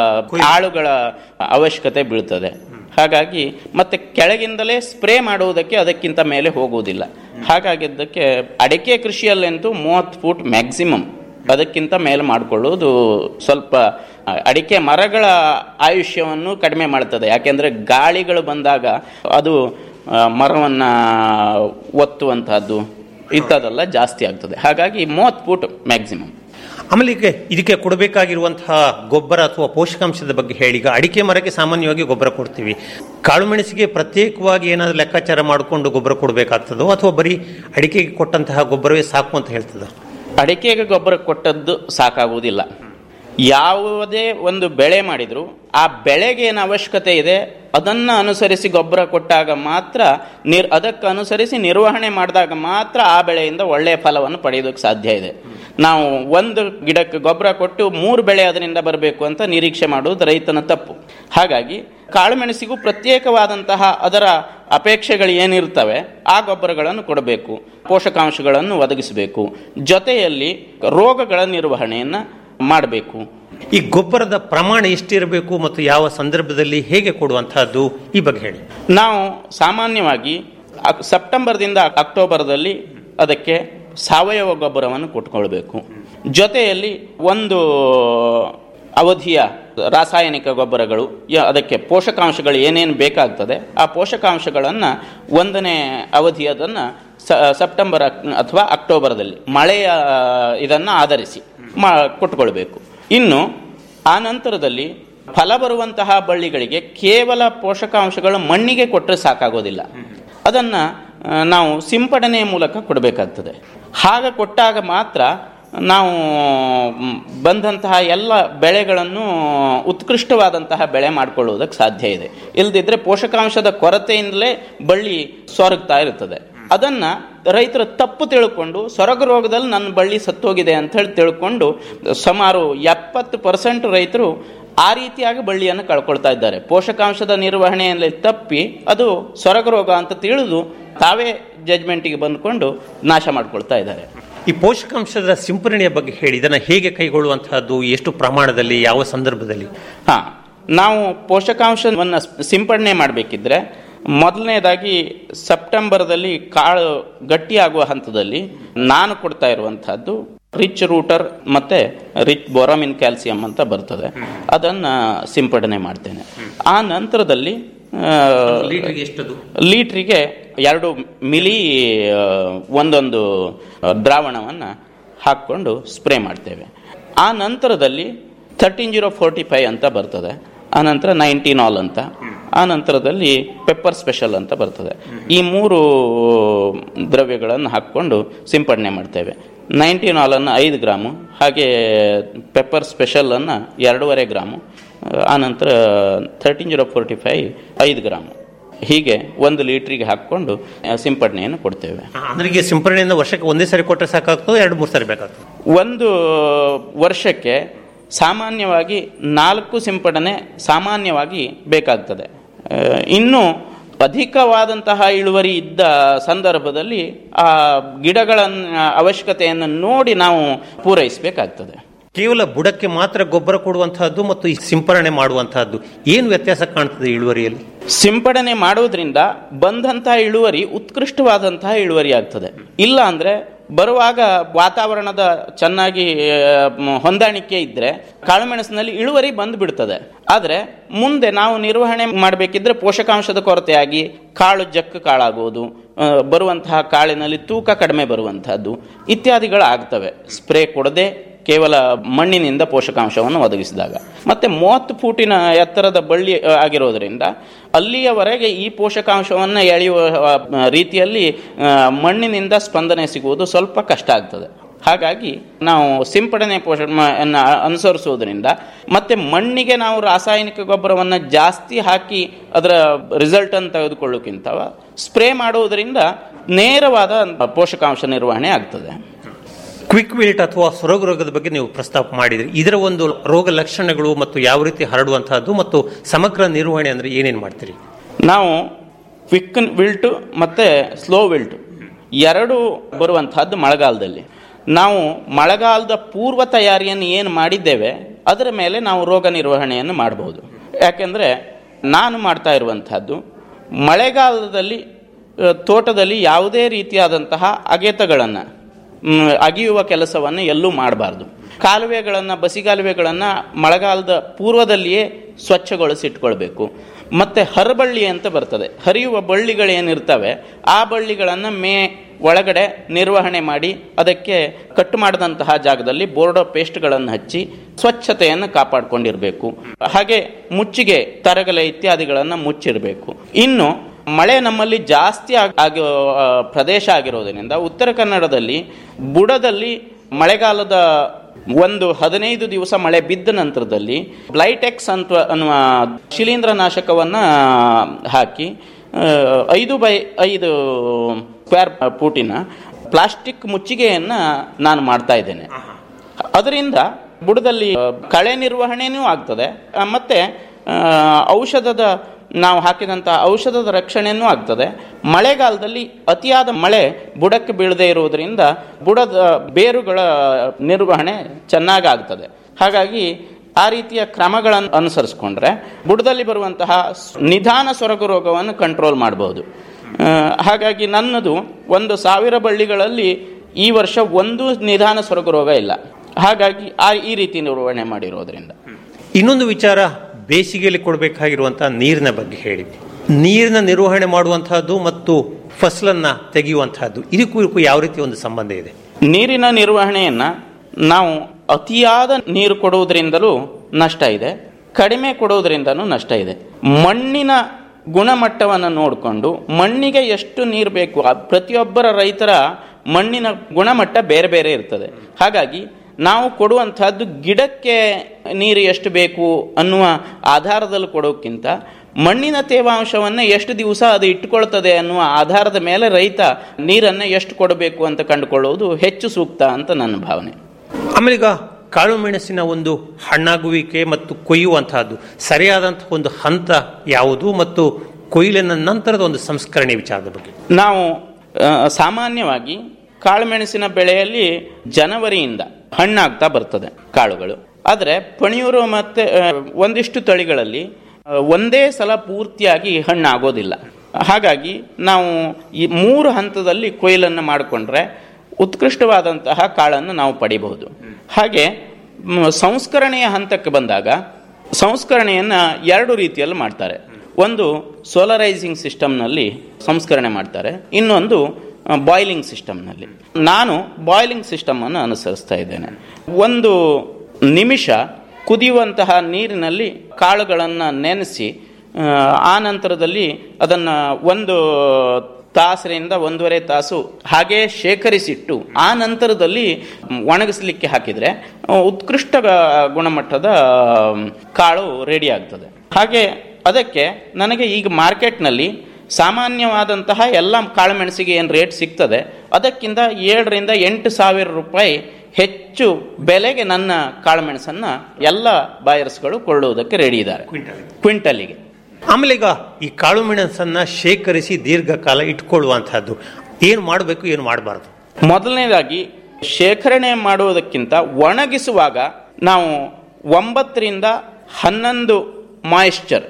ಆಳುಗಳ ಅವಶ್ಯಕತೆ ಬೀಳ್ತದೆ ಹಾಗಾಗಿ ಮತ್ತೆ ಕೆಳಗಿಂದಲೇ ಸ್ಪ್ರೇ ಮಾಡುವುದಕ್ಕೆ ಅದಕ್ಕಿಂತ ಮೇಲೆ ಹೋಗುವುದಿಲ್ಲ ಹಾಗಾಗಿದ್ದಕ್ಕೆ ಅಡಿಕೆ ಕೃಷಿಯಲ್ಲಂತೂ ಮೂವತ್ತು ಫೂಟ್ ಮ್ಯಾಕ್ಸಿಮಮ್ ಅದಕ್ಕಿಂತ ಮೇಲೆ ಮಾಡಿಕೊಳ್ಳುವುದು ಸ್ವಲ್ಪ ಆ, ಅಡಿಕೆ ಮರಗಳ ಆಯುಷ್ಯವನ್ನು ಕಡಿಮೆ ಮಾಡ್ತದೆ ಯಾಕೆಂದರೆ ಗಾಳಿಗಳು ಬಂದಾಗ ಅದು ಆ, ಮರವನ್ನು ಒತ್ತುವಂತಹದ್ದು ಇಂಥದ್ದೆಲ್ಲ ಜಾಸ್ತಿ ಆಗ್ತದೆ ಹಾಗಾಗಿ ಮೂವತ್ತು ಫೂಟ್ ಮ್ಯಾಕ್ಸಿಮಮ್ ಆಮೇಲೆ ಈಗ ಇದಕ್ಕೆ ಕೊಡಬೇಕಾಗಿರುವಂತಹ ಗೊಬ್ಬರ ಅಥವಾ ಪೋಷಕಾಂಶದ ಬಗ್ಗೆ ಹೇಳಿ ಈಗ ಅಡಿಕೆ ಮರಕ್ಕೆ ಸಾಮಾನ್ಯವಾಗಿ ಗೊಬ್ಬರ ಕೊಡ್ತೀವಿ ಕಾಳು ಮೆಣಸಿಗೆ ಪ್ರತ್ಯೇಕವಾಗಿ ಏನಾದರೂ ಲೆಕ್ಕಾಚಾರ ಮಾಡಿಕೊಂಡು ಗೊಬ್ಬರ ಕೊಡಬೇಕಾಗ್ತದೋ ಅಥವಾ ಬರೀ ಅಡಿಕೆಗೆ ಕೊಟ್ಟಂತಹ ಗೊಬ್ಬರವೇ ಸಾಕು ಅಂತ ಹೇಳ್ತದ ಅಡಿಕೆಗೆ ಗೊಬ್ಬರ ಕೊಟ್ಟದ್ದು ಸಾಕಾಗುವುದಿಲ್ಲ ಯಾವುದೇ ಒಂದು ಬೆಳೆ ಮಾಡಿದ್ರು ಆ ಬೆಳೆಗೆ ಏನು ಅವಶ್ಯಕತೆ ಇದೆ ಅದನ್ನ ಅನುಸರಿಸಿ ಗೊಬ್ಬರ ಕೊಟ್ಟಾಗ ಮಾತ್ರ ನಿರ್ ಅದಕ್ಕೆ ಅನುಸರಿಸಿ ನಿರ್ವಹಣೆ ಮಾಡಿದಾಗ ಮಾತ್ರ ಆ ಬೆಳೆಯಿಂದ ಒಳ್ಳೆಯ ಫಲವನ್ನು ಪಡೆಯೋದಕ್ಕೆ ಸಾಧ್ಯ ಇದೆ ನಾವು ಒಂದು ಗಿಡಕ್ಕೆ ಗೊಬ್ಬರ ಕೊಟ್ಟು ಮೂರು ಬೆಳೆ ಅದರಿಂದ ಬರಬೇಕು ಅಂತ ನಿರೀಕ್ಷೆ ಮಾಡುವುದು ರೈತನ ತಪ್ಪು ಹಾಗಾಗಿ ಕಾಳುಮೆಣಸಿಗೂ ಪ್ರತ್ಯೇಕವಾದಂತಹ ಅದರ ಅಪೇಕ್ಷೆಗಳು ಏನಿರ್ತವೆ ಆ ಗೊಬ್ಬರಗಳನ್ನು ಕೊಡಬೇಕು ಪೋಷಕಾಂಶಗಳನ್ನು ಒದಗಿಸಬೇಕು ಜೊತೆಯಲ್ಲಿ ರೋಗಗಳ ನಿರ್ವಹಣೆಯನ್ನು ಮಾಡಬೇಕು ಈ ಗೊಬ್ಬರದ ಪ್ರಮಾಣ ಎಷ್ಟಿರಬೇಕು ಮತ್ತು ಯಾವ ಸಂದರ್ಭದಲ್ಲಿ ಹೇಗೆ ಕೊಡುವಂತಹದ್ದು ಈ ಬಗ್ಗೆ ಹೇಳಿ ನಾವು ಸಾಮಾನ್ಯವಾಗಿ ಅಕ್- ಸೆಪ್ಟೆಂಬರ್ದಿಂದ ಅಕ್ಟೋಬರ್ದಲ್ಲಿ ಅದಕ್ಕೆ ಸಾವಯವ ಗೊಬ್ಬರವನ್ನು ಕೊಟ್ಕೊಳ್ಬೇಕು ಜೊತೆಯಲ್ಲಿ ಒಂದು ಅವಧಿಯ ರಾಸಾಯನಿಕ ಗೊಬ್ಬರಗಳು ಯ- ಅದಕ್ಕೆ ಪೋಷಕಾಂಶಗಳು ಏನೇನು ಬೇಕಾಗ್ತದೆ ಆ ಪೋಷಕಾಂಶಗಳನ್ನು ಒಂದನೇ ಅವಧಿಯದನ್ನು ಸೆಪ್ಟೆಂಬರ್ ಅಕ್- ಅಥವಾ ಅಕ್ಟೋಬರ್ದಲ್ಲಿ ಮಳೆಯ ಇದನ್ನು ಆಧರಿಸಿ ಮಾ ಕೊಟ್ಕೊಳ್ಬೇಕು ಇನ್ನು ಆ ನಂತರದಲ್ಲಿ ಫಲ ಬರುವಂತಹ ಬಳ್ಳಿಗಳಿಗೆ ಕೇವಲ ಪೋಷಕಾಂಶಗಳು ಮಣ್ಣಿಗೆ ಕೊಟ್ಟರೆ ಸಾಕಾಗೋದಿಲ್ಲ ಅದನ್ನು ನಾವು ಸಿಂಪಡಣೆಯ ಮೂಲಕ ಕೊಡಬೇಕಾಗ್ತದೆ ಹಾಗೆ ಕೊಟ್ಟಾಗ ಮಾತ್ರ ನಾವು ಮ್, ಬಂದಂತಹ ಎಲ್ಲ ಬೆಳೆಗಳನ್ನು ಉತ್ಕೃಷ್ಟವಾದಂತಹ ಬೆಳೆ ಮಾಡಿಕೊಳ್ಳುವುದಕ್ಕೆ ಸಾಧ್ಯ ಇದೆ ಇಲ್ಲದಿದ್ದರೆ ಪೋಷಕಾಂಶದ ಕೊರತೆಯಿಂದಲೇ ಬಳ್ಳಿ ಸೊರಗ್ತಾ ಇರ್ತದೆ ಅದನ್ನ ರೈತರು ತಪ್ಪು ತಿಳ್ಕೊಂಡು ಸೊರಗು ರೋಗದಲ್ಲಿ ನನ್ನ ಬಳ್ಳಿ ಸತ್ತೋಗಿದೆ ಅಂತ ಹೇಳಿ ತಿಳ್ಕೊಂಡು ಸುಮಾರು ಎಪ್ಪತ್ತು ಪರ್ಸೆಂಟ್ ರೈತರು ಆ ರೀತಿಯಾಗಿ ಬಳ್ಳಿಯನ್ನು ಕಳ್ಕೊಳ್ತಾ ಇದ್ದಾರೆ ಪೋಷಕಾಂಶದ ನಿರ್ವಹಣೆಯಲ್ಲಿ ತಪ್ಪಿ ಅದು ಸೊರಗು ರೋಗ ಅಂತ ತಿಳಿದು ತಾವೇ ಜಜ್ಮೆಂಟಿಗೆ ಬಂದ್ಕೊಂಡು ನಾಶ ಮಾಡ್ಕೊಳ್ತಾ ಇದ್ದಾರೆ ಈ ಪೋಷಕಾಂಶದ ಸಿಂಪರಣೆಯ ಬಗ್ಗೆ ಹೇಳಿ ಇದನ್ನು ಹೇಗೆ ಕೈಗೊಳ್ಳುವಂತಹದ್ದು ಎಷ್ಟು ಪ್ರಮಾಣದಲ್ಲಿ ಯಾವ ಸಂದರ್ಭದಲ್ಲಿ ಹಾ ನಾವು ಪೋಷಕಾಂಶವನ್ನು ಸಿಂಪಡಣೆ ಮಾಡಬೇಕಿದ್ರೆ ಮೊದಲನೇದಾಗಿ ಸೆಪ್ಟೆಂಬರ್ದಲ್ಲಿ ಕಾಳು ಗಟ್ಟಿಯಾಗುವ ಹಂತದಲ್ಲಿ ನಾನು ಕೊಡ್ತಾ ಇರುವಂತಹದ್ದು ರಿಚ್ ರೂಟರ್ ಮತ್ತೆ ರಿಚ್ ಬೋರಾಮಿನ್ ಕ್ಯಾಲ್ಸಿಯಂ ಅಂತ ಬರ್ತದೆ ಅದನ್ನ ಸಿಂಪಡಣೆ ಮಾಡ್ತೇನೆ ಆ ನಂತರದಲ್ಲಿ ಆ, ಲೀಟ್ರಿಗೆ ಎರಡು ಮಿಲಿ ಆ, ಒಂದೊಂದು ದ್ರಾವಣವನ್ನು ಹಾಕ್ಕೊಂಡು ಸ್ಪ್ರೇ ಮಾಡ್ತೇವೆ ಆ ನಂತರದಲ್ಲಿ ಥರ್ಟೀನ್ ಜೀರೋ ಫೋರ್ಟಿ ಫೈವ್ ಅಂತ ಬರ್ತದೆ ಆ ನಂತರ ನೈನ್ಟೀನ್ ಆಲ್ ಅಂತ ಆ ನಂತರದಲ್ಲಿ ಪೆಪ್ಪರ್ ಸ್ಪೆಷಲ್ ಅಂತ ಬರ್ತದೆ ಈ ಮೂರು ದ್ರವ್ಯಗಳನ್ನು ಹಾಕ್ಕೊಂಡು ಸಿಂಪಡಣೆ ಮಾಡ್ತೇವೆ ನೈನ್ಟೀನ್ ಆಲನ್ನು ಐದು ಗ್ರಾಮು ಹಾಗೆ ಪೆಪ್ಪರ್ ಸ್ಪೆಷಲನ್ನು ಎರಡೂವರೆ ಗ್ರಾಮು ಆ ನಂತರ ಥರ್ಟೀನ್ ಜೀರೋ ಫೋರ್ಟಿ ಫೈವ್ ಐದು ಗ್ರಾಮು ಹೀಗೆ ಒಂದು ಲೀಟ್ರಿಗೆ ಹಾಕ್ಕೊಂಡು ಆ, ಸಿಂಪಡಣೆಯನ್ನು ಕೊಡ್ತೇವೆ ಅಂದ್ರೆ ಈಗ ಸಿಂಪರಣೆಯಿಂದ ವರ್ಷಕ್ಕೆ ಒಂದೇ ಸರಿ ಕೊಟ್ಟರೆ ಸಾಕಾಗ್ತದೆ ಎರಡು ಮೂರು ಸರಿ ಬೇಕಾಗ್ತದೆ ಒಂದು ವರ್ಷಕ್ಕೆ ಸಾಮಾನ್ಯವಾಗಿ ನಾಲ್ಕು ಸಿಂಪಡಣೆ ಸಾಮಾನ್ಯವಾಗಿ ಬೇಕಾಗ್ತದೆ ಆ, ಇನ್ನು ಅಧಿಕವಾದಂತಹ ಇಳುವರಿ ಇದ್ದ ಸಂದರ್ಭದಲ್ಲಿ ಆ ಗಿಡಗಳ ಅವಶ್ಯಕತೆಯನ್ನು ನೋಡಿ ನಾವು ಪೂರೈಸಬೇಕಾಗ್ತದೆ ಕೇವಲ ಬುಡಕ್ಕೆ ಮಾತ್ರ ಗೊಬ್ಬರ ಕೊಡುವಂತಹದ್ದು ಮತ್ತು ಈ ಸಿಂಪರಣೆ ಮಾಡುವಂತಹದ್ದು ಏನು ವ್ಯತ್ಯಾಸ ಕಾಣ್ತದೆ ಇಳುವರಿಯಲ್ಲಿ ಸಿಂಪಡಣೆ ಮಾಡೋದ್ರಿಂದ ಬಂದಂತಹ ಇಳುವರಿ ಉತ್ಕೃಷ್ಟವಾದಂತಹ ಇಳುವರಿ ಆಗ್ತದೆ ಇಲ್ಲ ಅಂದ್ರೆ ಬರುವಾಗ ವಾತಾವರಣದ ಚೆನ್ನಾಗಿ ಆ, ಮ್, ಹೊಂದಾಣಿಕೆ ಇದ್ರೆ ಕಾಳುಮೆಣಸಿನಲ್ಲಿ ಇಳುವರಿ ಬಂದು ಬಿಡ್ತದೆ ಆದ್ರೆ ಮುಂದೆ ನಾವು ನಿರ್ವಹಣೆ ಮಾಡಬೇಕಿದ್ರೆ ಪೋಷಕಾಂಶದ ಕೊರತೆಯಾಗಿ ಕಾಳು ಜಕ್ಕು ಕಾಳಾಗುವುದು ಆ, ಬರುವಂತಹ ಕಾಳಿನಲ್ಲಿ ತೂಕ ಕಡಿಮೆ ಬರುವಂತಹದ್ದು ಇತ್ಯಾದಿಗಳು ಆಗ್ತವೆ ಸ್ಪ್ರೇ ಕೊಡದೆ ಕೇವಲ ಮಣ್ಣಿನಿಂದ ಪೋಷಕಾಂಶವನ್ನು ಒದಗಿಸಿದಾಗ ಮತ್ತೆ ಮೂವತ್ತು ಫೂಟಿನ ಎತ್ತರದ ಬಳ್ಳಿ ಆ, ಆಗಿರೋದ್ರಿಂದ ಅಲ್ಲಿಯವರೆಗೆ ಈ ಪೋಷಕಾಂಶವನ್ನು ಎಳೆಯುವ ಆ, ರೀತಿಯಲ್ಲಿ ಆ, ಮಣ್ಣಿನಿಂದ ಸ್ಪಂದನೆ ಸಿಗುವುದು ಸ್ವಲ್ಪ ಕಷ್ಟ ಆಗ್ತದೆ ಹಾಗಾಗಿ ನಾವು ಸಿಂಪಡಣೆ ಪೋಷಣ ಅನುಸರಿಸುವುದರಿಂದ ಮತ್ತೆ ಮಣ್ಣಿಗೆ ನಾವು ರಾಸಾಯನಿಕ ಗೊಬ್ಬರವನ್ನು ಜಾಸ್ತಿ ಹಾಕಿ ಅದರ ರಿಸಲ್ಟ್ ಅನ್ನು ತೆಗೆದುಕೊಳ್ಳೋಕ್ಕಿಂತ ಸ್ಪ್ರೇ ಮಾಡುವುದರಿಂದ ನೇರವಾದ ಪೋಷಕಾಂಶ ನಿರ್ವಹಣೆ ಆಗ್ತದೆ ಕ್ವಿಕ್ ವಿಲ್ಟ್ ಅಥವಾ ಸೊರಗು ರೋಗದ ಬಗ್ಗೆ ನೀವು ಪ್ರಸ್ತಾಪ ಮಾಡಿದ್ರಿ ಇದರ ಒಂದು ರೋಗ ಲಕ್ಷಣಗಳು ಮತ್ತು ಯಾವ ರೀತಿ ಹರಡುವಂತಹದ್ದು ಮತ್ತು ಸಮಗ್ರ ನಿರ್ವಹಣೆ ಅಂದ್ರೆ ಏನೇನು ಮಾಡ್ತೀರಿ ನಾವು ಕ್ವಿಕ್ ವಿಲ್ಟು ಮತ್ತು ಸ್ಲೋ ವಿಲ್ಟು ಎರಡು ಬರುವಂತಹದ್ದು ಮಳೆಗಾಲದಲ್ಲಿ ನಾವು ಮಳೆಗಾಲದ ಪೂರ್ವ ತಯಾರಿಯನ್ನು ಏನು ಮಾಡಿದ್ದೇವೆ ಅದರ ಮೇಲೆ ನಾವು ರೋಗ ನಿರ್ವಹಣೆಯನ್ನು ಮಾಡಬಹುದು ಯಾಕೆಂದರೆ ನಾನು ಮಾಡ್ತಾ ಇರುವಂತಹದ್ದು ಮಳೆಗಾಲದಲ್ಲಿ ಆ, ತೋಟದಲ್ಲಿ ಯಾವುದೇ ರೀತಿಯಾದಂತಹ ಅಗೆತಗಳನ್ನು ಮ್, ಅಗಿಯುವ ಕೆಲಸವನ್ನು ಎಲ್ಲೂ ಮಾಡಬಾರ್ದು ಕಾಲುವೆಗಳನ್ನು ಬಸಿಗಾಲುವೆಗಳನ್ನು ಮಳೆಗಾಲದ ಪೂರ್ವದಲ್ಲಿಯೇ ಸ್ವಚ್ಛಗೊಳಿಸಿಟ್ಕೊಳ್ಬೇಕು ಮತ್ತೆ ಹರಬಳ್ಳಿ ಅಂತ ಬರ್ತದೆ ಹರಿಯುವ ಬಳ್ಳಿಗಳೇನಿರ್ತವೆ ಆ ಬಳ್ಳಿಗಳನ್ನು ಮೇ ಒಳಗಡೆ ನಿರ್ವಹಣೆ ಮಾಡಿ ಅದಕ್ಕೆ ಕಟ್ಟು ಮಾಡಿದಂತಹ ಜಾಗದಲ್ಲಿ ಬೋರ್ಡೋ ಪೇಸ್ಟ್ಗಳನ್ನು ಹಚ್ಚಿ ಸ್ವಚ್ಛತೆಯನ್ನು ಕಾಪಾಡಿಕೊಂಡಿರಬೇಕು ಹಾಗೆ ಮುಚ್ಚಿಗೆ ತರಗಲೆ ಇತ್ಯಾದಿಗಳನ್ನು ಮುಚ್ಚಿರಬೇಕು ಇನ್ನು ಮಳೆ ನಮ್ಮಲ್ಲಿ ಜಾಸ್ತಿ ಆಗ್- ಆಗೋ ಆ, ಪ್ರದೇಶ ಆಗಿರೋದ್ರಿಂದ ಉತ್ತರ ಕನ್ನಡದಲ್ಲಿ ಬುಡದಲ್ಲಿ ಮಳೆಗಾಲದ ಒಂದು ಹದಿನೈದು ದಿವಸ ಮಳೆ ಬಿದ್ದ ನಂತರದಲ್ಲಿ ಬ್ಲೈಟೆಕ್ಸ್ ಅಂತ ಅನ್ನುವ ಶಿಲೀಂಧ್ರ ನಾಶಕವನ್ನ ಹಾಕಿ ಆ, ಐದು ಬೈ ಐದು ಸ್ಕ್ವೇರ್ ಫೂಟಿನ ಪ್ಲಾಸ್ಟಿಕ್ ಮುಚ್ಚಿಗೆಯನ್ನ ನಾನು ಮಾಡ್ತಾ ಇದ್ದೇನೆ ಅದರಿಂದ ಬುಡದಲ್ಲಿ ಆ, ಕಳೆ ನಿರ್ವಹಣೆನೂ ಆಗ್ತದೆ ಆ, ಮತ್ತೆ ಆ, ಔಷಧದ ನಾವು ಹಾಕಿದಂಥ ಔಷಧದ ರಕ್ಷಣೆನೂ ಆಗ್ತದೆ ಮಳೆಗಾಲದಲ್ಲಿ ಅತಿಯಾದ ಮಳೆ ಬುಡಕ್ಕೆ ಬೀಳದೇ ಇರುವುದರಿಂದ ಬುಡದ ಬೇರುಗಳ ನಿರ್ವಹಣೆ ಚೆನ್ನಾಗಿ ಆಗ್ತದೆ ಹಾಗಾಗಿ ಆ ರೀತಿಯ ಕ್ರಮಗಳನ್ನು ಅನುಸರಿಸ್ಕೊಂಡ್ರೆ ಬುಡದಲ್ಲಿ ಬರುವಂತಹ ಸ್- ನಿಧಾನ ಸೊರಗು ರೋಗವನ್ನು ಕಂಟ್ರೋಲ್ ಮಾಡಬಹುದು ಆ, ಹಾಗಾಗಿ ನನ್ನದು ಒಂದು ಸಾವಿರ ಬಳ್ಳಿಗಳಲ್ಲಿ ಈ ವರ್ಷ ಒಂದು ನಿಧಾನ ಸೊರಗು ರೋಗ ಇಲ್ಲ ಹಾಗಾಗಿ ಆ ಈ ರೀತಿ ನಿರ್ವಹಣೆ ಮಾಡಿರೋದ್ರಿಂದ ಇನ್ನೊಂದು ವಿಚಾರ ಬೇಸಿಗೆಯಲ್ಲಿ ಕೊಡಬೇಕಾಗಿರುವಂತಹ ನೀರಿನ ಬಗ್ಗೆ ಹೇಳಿ ನೀರಿನ ನಿರ್ವಹಣೆ ಮಾಡುವಂತಹದ್ದು ಮತ್ತು ಫಸಲನ್ನ ತೆಗೆಯುವಂತಹದ್ದು ಇದಕ್ಕೂ ಇದಕ್ಕೂ ಯಾವ ರೀತಿ ಒಂದು ಸಂಬಂಧ ಇದೆ ನೀರಿನ ನಿರ್ವಹಣೆಯನ್ನ ನಾವು ಅತಿಯಾದ ನೀರು ಕೊಡುವುದರಿಂದಲೂ ನಷ್ಟ ಇದೆ ಕಡಿಮೆ ಕೊಡುವುದರಿಂದನೂ ನಷ್ಟ ಇದೆ ಮಣ್ಣಿನ ಗುಣಮಟ್ಟವನ್ನು ನೋಡಿಕೊಂಡು ಮಣ್ಣಿಗೆ ಎಷ್ಟು ನೀರು ಬೇಕು ಆ ಪ್ರತಿಯೊಬ್ಬರ ರೈತರ ಮಣ್ಣಿನ ಗುಣಮಟ್ಟ ಬೇರೆ ಬೇರೆ ಇರ್ತದೆ ಹಾಗಾಗಿ ನಾವು ಕೊಡುವಂತಹದ್ದು ಗಿಡಕ್ಕೆ ನೀರು ಎಷ್ಟು ಬೇಕು ಅನ್ನುವ ಆಧಾರದಲ್ಲಿ ಕೊಡೋಕ್ಕಿಂತ ಮಣ್ಣಿನ ತೇವಾಂಶವನ್ನು ಎಷ್ಟು ದಿವಸ ಅದು ಇಟ್ಟುಕೊಳ್ತದೆ ಅನ್ನುವ ಆಧಾರದ ಮೇಲೆ ರೈತ ನೀರನ್ನು ಎಷ್ಟು ಕೊಡಬೇಕು ಅಂತ ಕಂಡುಕೊಳ್ಳುವುದು ಹೆಚ್ಚು ಸೂಕ್ತ ಅಂತ ನನ್ನ ಭಾವನೆ ಆಮೇಲೆ ಈಗ ಕಾಳು ಮೆಣಸಿನ ಒಂದು ಹಣ್ಣಾಗುವಿಕೆ ಮತ್ತು ಕೊಯ್ಯುವಂತಹದ್ದು ಸರಿಯಾದಂತಹ ಒಂದು ಹಂತ ಯಾವುದು ಮತ್ತು ಕೊಯ್ಲಿನ ನಂತರದ ಒಂದು ಸಂಸ್ಕರಣೆ ವಿಚಾರದ ಬಗ್ಗೆ ನಾವು ಆ, ಸಾಮಾನ್ಯವಾಗಿ ಕಾಳುಮೆಣಸಿನ ಬೆಳೆಯಲ್ಲಿ ಜನವರಿಯಿಂದ ಹಣ್ಣಾಗ್ತಾ ಬರ್ತದೆ ಕಾಳುಗಳು ಆದರೆ ಪಣಿಯೂರು ಮತ್ತೆ ಆ, ಒಂದಿಷ್ಟು ತಳಿಗಳಲ್ಲಿ ಆ, ಒಂದೇ ಸಲ ಪೂರ್ತಿಯಾಗಿ ಹಣ್ಣಾಗೋದಿಲ್ಲ ಹಾಗಾಗಿ ನಾವು ಈ ಮೂರು ಹಂತದಲ್ಲಿ ಕೊಯ್ಲನ್ನು ಮಾಡಿಕೊಂಡ್ರೆ ಉತ್ಕೃಷ್ಟವಾದಂತಹ ಕಾಳನ್ನು ನಾವು ಪಡಿಬಹುದು ಹಾಗೆ ಮ್, ಸಂಸ್ಕರಣೆಯ ಹಂತಕ್ಕೆ ಬಂದಾಗ ಸಂಸ್ಕರಣೆಯನ್ನು ಎರಡು ರೀತಿಯಲ್ಲಿ ಮಾಡ್ತಾರೆ ಒಂದು ಸೋಲರೈಸಿಂಗ್ ಸಿಸ್ಟಮ್ನಲ್ಲಿ ಸಂಸ್ಕರಣೆ ಮಾಡ್ತಾರೆ ಇನ್ನೊಂದು ಬಾಯ್ಲಿಂಗ್ ಸಿಸ್ಟಮ್ನಲ್ಲಿ ನಾನು ಬಾಯ್ಲಿಂಗ್ ಸಿಸ್ಟಮನ್ನು ಅನುಸರಿಸ್ತಾ ಇದ್ದೇನೆ ಒಂದು ನಿಮಿಷ ಕುದಿಯುವಂತಹ ನೀರಿನಲ್ಲಿ ಕಾಳುಗಳನ್ನು ನೆನೆಸಿ ಆ, ಆ ನಂತರದಲ್ಲಿ ಅದನ್ನು ಒಂದು ತಾಸರಿಂದ ಒಂದೂವರೆ ತಾಸು ಹಾಗೇ ಶೇಖರಿಸಿಟ್ಟು ಆ ನಂತರದಲ್ಲಿ ಒಣಗಿಸ್ಲಿಕ್ಕೆ ಹಾಕಿದರೆ ಆ, ಉತ್ಕೃಷ್ಟ ಗ- ಗುಣಮಟ್ಟದ ಆಮ್, ಕಾಳು ರೆಡಿ ಆಗ್ತದೆ ಹಾಗೆ ಅದಕ್ಕೆ ನನಗೆ ಈಗ ಮಾರ್ಕೆಟ್ನಲ್ಲಿ ಸಾಮಾನ್ಯವಾದಂತಹ ಎಲ್ಲ ಕಾಳುಮೆಣಸಿಗೆ ಏನು ರೇಟ್ ಸಿಗ್ತದೆ ಅದಕ್ಕಿಂತ ಏಳರಿಂದ ಎಂಟು ಸಾವಿರ ರೂಪಾಯಿ ಹೆಚ್ಚು ಬೆಲೆಗೆ ನನ್ನ ಕಾಳುಮೆಣಸನ್ನು ಎಲ್ಲ ಬಾಯರ್ಸ್ಗಳು ಕೊಳ್ಳುವುದಕ್ಕೆ ರೆಡಿ ಇದ್ದಾರೆ ಕ್ವಿಂಟಲಿಗೆ ಆಮೇಲೆ ಈಗ ಈ ಕಾಳು ಮೆಣಸನ್ನ ಶೇಖರಿಸಿ ದೀರ್ಘಕಾಲ ಇಟ್ಕೊಳ್ಳುವಂತಹದ್ದು ಏನು ಮಾಡಬೇಕು ಏನು ಮಾಡಬಾರ್ದು ಮೊದಲನೇದಾಗಿ ಶೇಖರಣೆ ಮಾಡುವುದಕ್ಕಿಂತ ಒಣಗಿಸುವಾಗ ನಾವು ಒಂಬತ್ತರಿಂದ ಹನ್ನೊಂದು ಮಾಯಿಶ್ಚರ್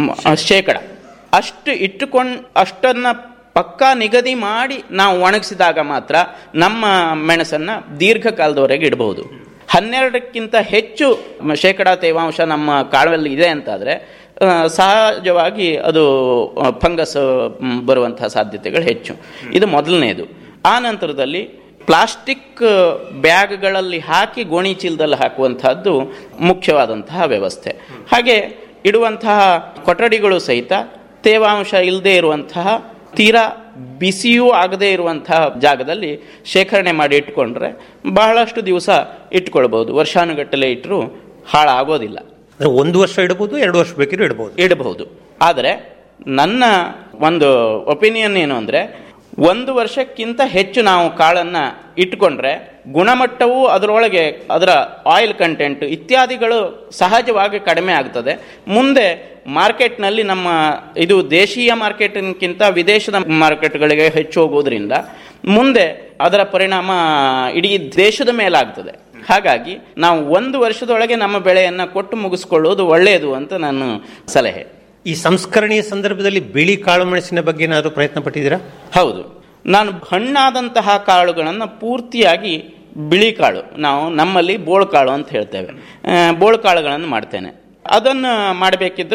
ಶೇಕಡ ಅಷ್ಟು ಇಟ್ಟುಕೊಂಡು ಅಷ್ಟನ್ನ ಪಕ್ಕಾ ನಿಗದಿ ಮಾಡಿ ನಾವು ಒಣಗಿಸಿದಾಗ ಮಾತ್ರ ನಮ್ಮ ಮೆಣಸನ್ನ ದೀರ್ಘಕಾಲದವರೆಗೆ ಇಡಬಹುದು ಹನ್ನೆರಡಕ್ಕಿಂತ ಹೆಚ್ಚು ಶೇಕಡ ತೇವಾಂಶ ನಮ್ಮ ಕಾಳಲ್ಲಿ ಇದೆ ಅಂತಾದರೆ ಆ, ಸಹಜವಾಗಿ ಅದು ಫಂಗಸ್ ಬರುವಂತಹ ಸಾಧ್ಯತೆಗಳು ಹೆಚ್ಚು ಇದು ಮೊದಲನೇದು ಆ ನಂತರದಲ್ಲಿ ಪ್ಲಾಸ್ಟಿಕ್ ಬ್ಯಾಗ್ಗಳಲ್ಲಿ ಹಾಕಿ ಗೋಣಿ ಚೀಲದಲ್ಲಿ ಹಾಕುವಂತಹದ್ದು ಮುಖ್ಯವಾದಂತಹ ವ್ಯವಸ್ಥೆ ಹಾಗೆ ಇಡುವಂತಹ ಕೊಠಡಿಗಳು ಸಹಿತ ತೇವಾಂಶ ಇಲ್ಲದೆ ಇರುವಂತಹ ತೀರಾ ಬಿಸಿಯೂ ಆಗದೇ ಇರುವಂತಹ ಜಾಗದಲ್ಲಿ ಶೇಖರಣೆ ಮಾಡಿ ಇಟ್ಕೊಂಡ್ರೆ ಬಹಳಷ್ಟು ದಿವಸ ಇಟ್ಕೊಳ್ಬಹುದು ವರ್ಷಾನುಗಟ್ಟಲೆ ಇಟ್ಟರು ಹಾಳಾಗೋದಿಲ್ಲ ಅಂದ್ರೆ ಒಂದು ವರ್ಷ ಇಡಬಹುದು ಎರಡು ವರ್ಷ ಬೇಕಿದ್ರು ಇಡಬಹುದು ಇಡಬಹುದು ಆದರೆ ನನ್ನ ಒಂದು ಒಪಿನಿಯನ್ ಏನು ಅಂದರೆ ಒಂದು ವರ್ಷಕ್ಕಿಂತ ಹೆಚ್ಚು ನಾವು ಕಾಳನ್ನು ಇಟ್ಕೊಂಡ್ರೆ ಗುಣಮಟ್ಟವು ಅದರೊಳಗೆ ಅದರ ಆಯಿಲ್ ಕಂಟೆಂಟ್ ಇತ್ಯಾದಿಗಳು ಸಹಜವಾಗಿ ಕಡಿಮೆ ಆಗ್ತದೆ ಮುಂದೆ ಮಾರ್ಕೆಟ್ನಲ್ಲಿ ನಮ್ಮ ಇದು ದೇಶೀಯ ಮಾರ್ಕೆಟ್ಗಿಂತ ವಿದೇಶದ ಮಾರ್ಕೆಟ್ಗಳಿಗೆ ಹೆಚ್ಚು ಹೋಗೋದ್ರಿಂದ ಮುಂದೆ ಅದರ ಪರಿಣಾಮ ಇಡೀ ದೇಶದ ಮೇಲಾಗ್ತದೆ ಹಾಗಾಗಿ ನಾವು ಒಂದು ವರ್ಷದೊಳಗೆ ನಮ್ಮ ಬೆಳೆಯನ್ನು ಕೊಟ್ಟು ಮುಗಿಸ್ಕೊಳ್ಳೋದು ಒಳ್ಳೆಯದು ಅಂತ ನಾನು ಸಲಹೆ ಈ ಸಂಸ್ಕರಣೆಯ ಸಂದರ್ಭದಲ್ಲಿ ಬಿಳಿ ಕಾಳು ಮೆಣಸಿನ ಬಗ್ಗೆ ಏನಾದರೂ ಪ್ರಯತ್ನ ಪಟ್ಟಿದ್ದೀರಾ ಹೌದು ನಾನು ಹಣ್ಣಾದಂತಹ ಕಾಳುಗಳನ್ನು ಪೂರ್ತಿಯಾಗಿ ಬಿಳಿ ಕಾಳು ನಾವು ನಮ್ಮಲ್ಲಿ ಬೋಳ್ಕಾಳು ಅಂತ ಹೇಳ್ತೇವೆ ಆ, ಬೋಳ್ಕಾಳುಗಳನ್ನು ಮಾಡ್ತೇನೆ ಅದನ್ನು ಮಾಡಬೇಕಿದ್ರೂ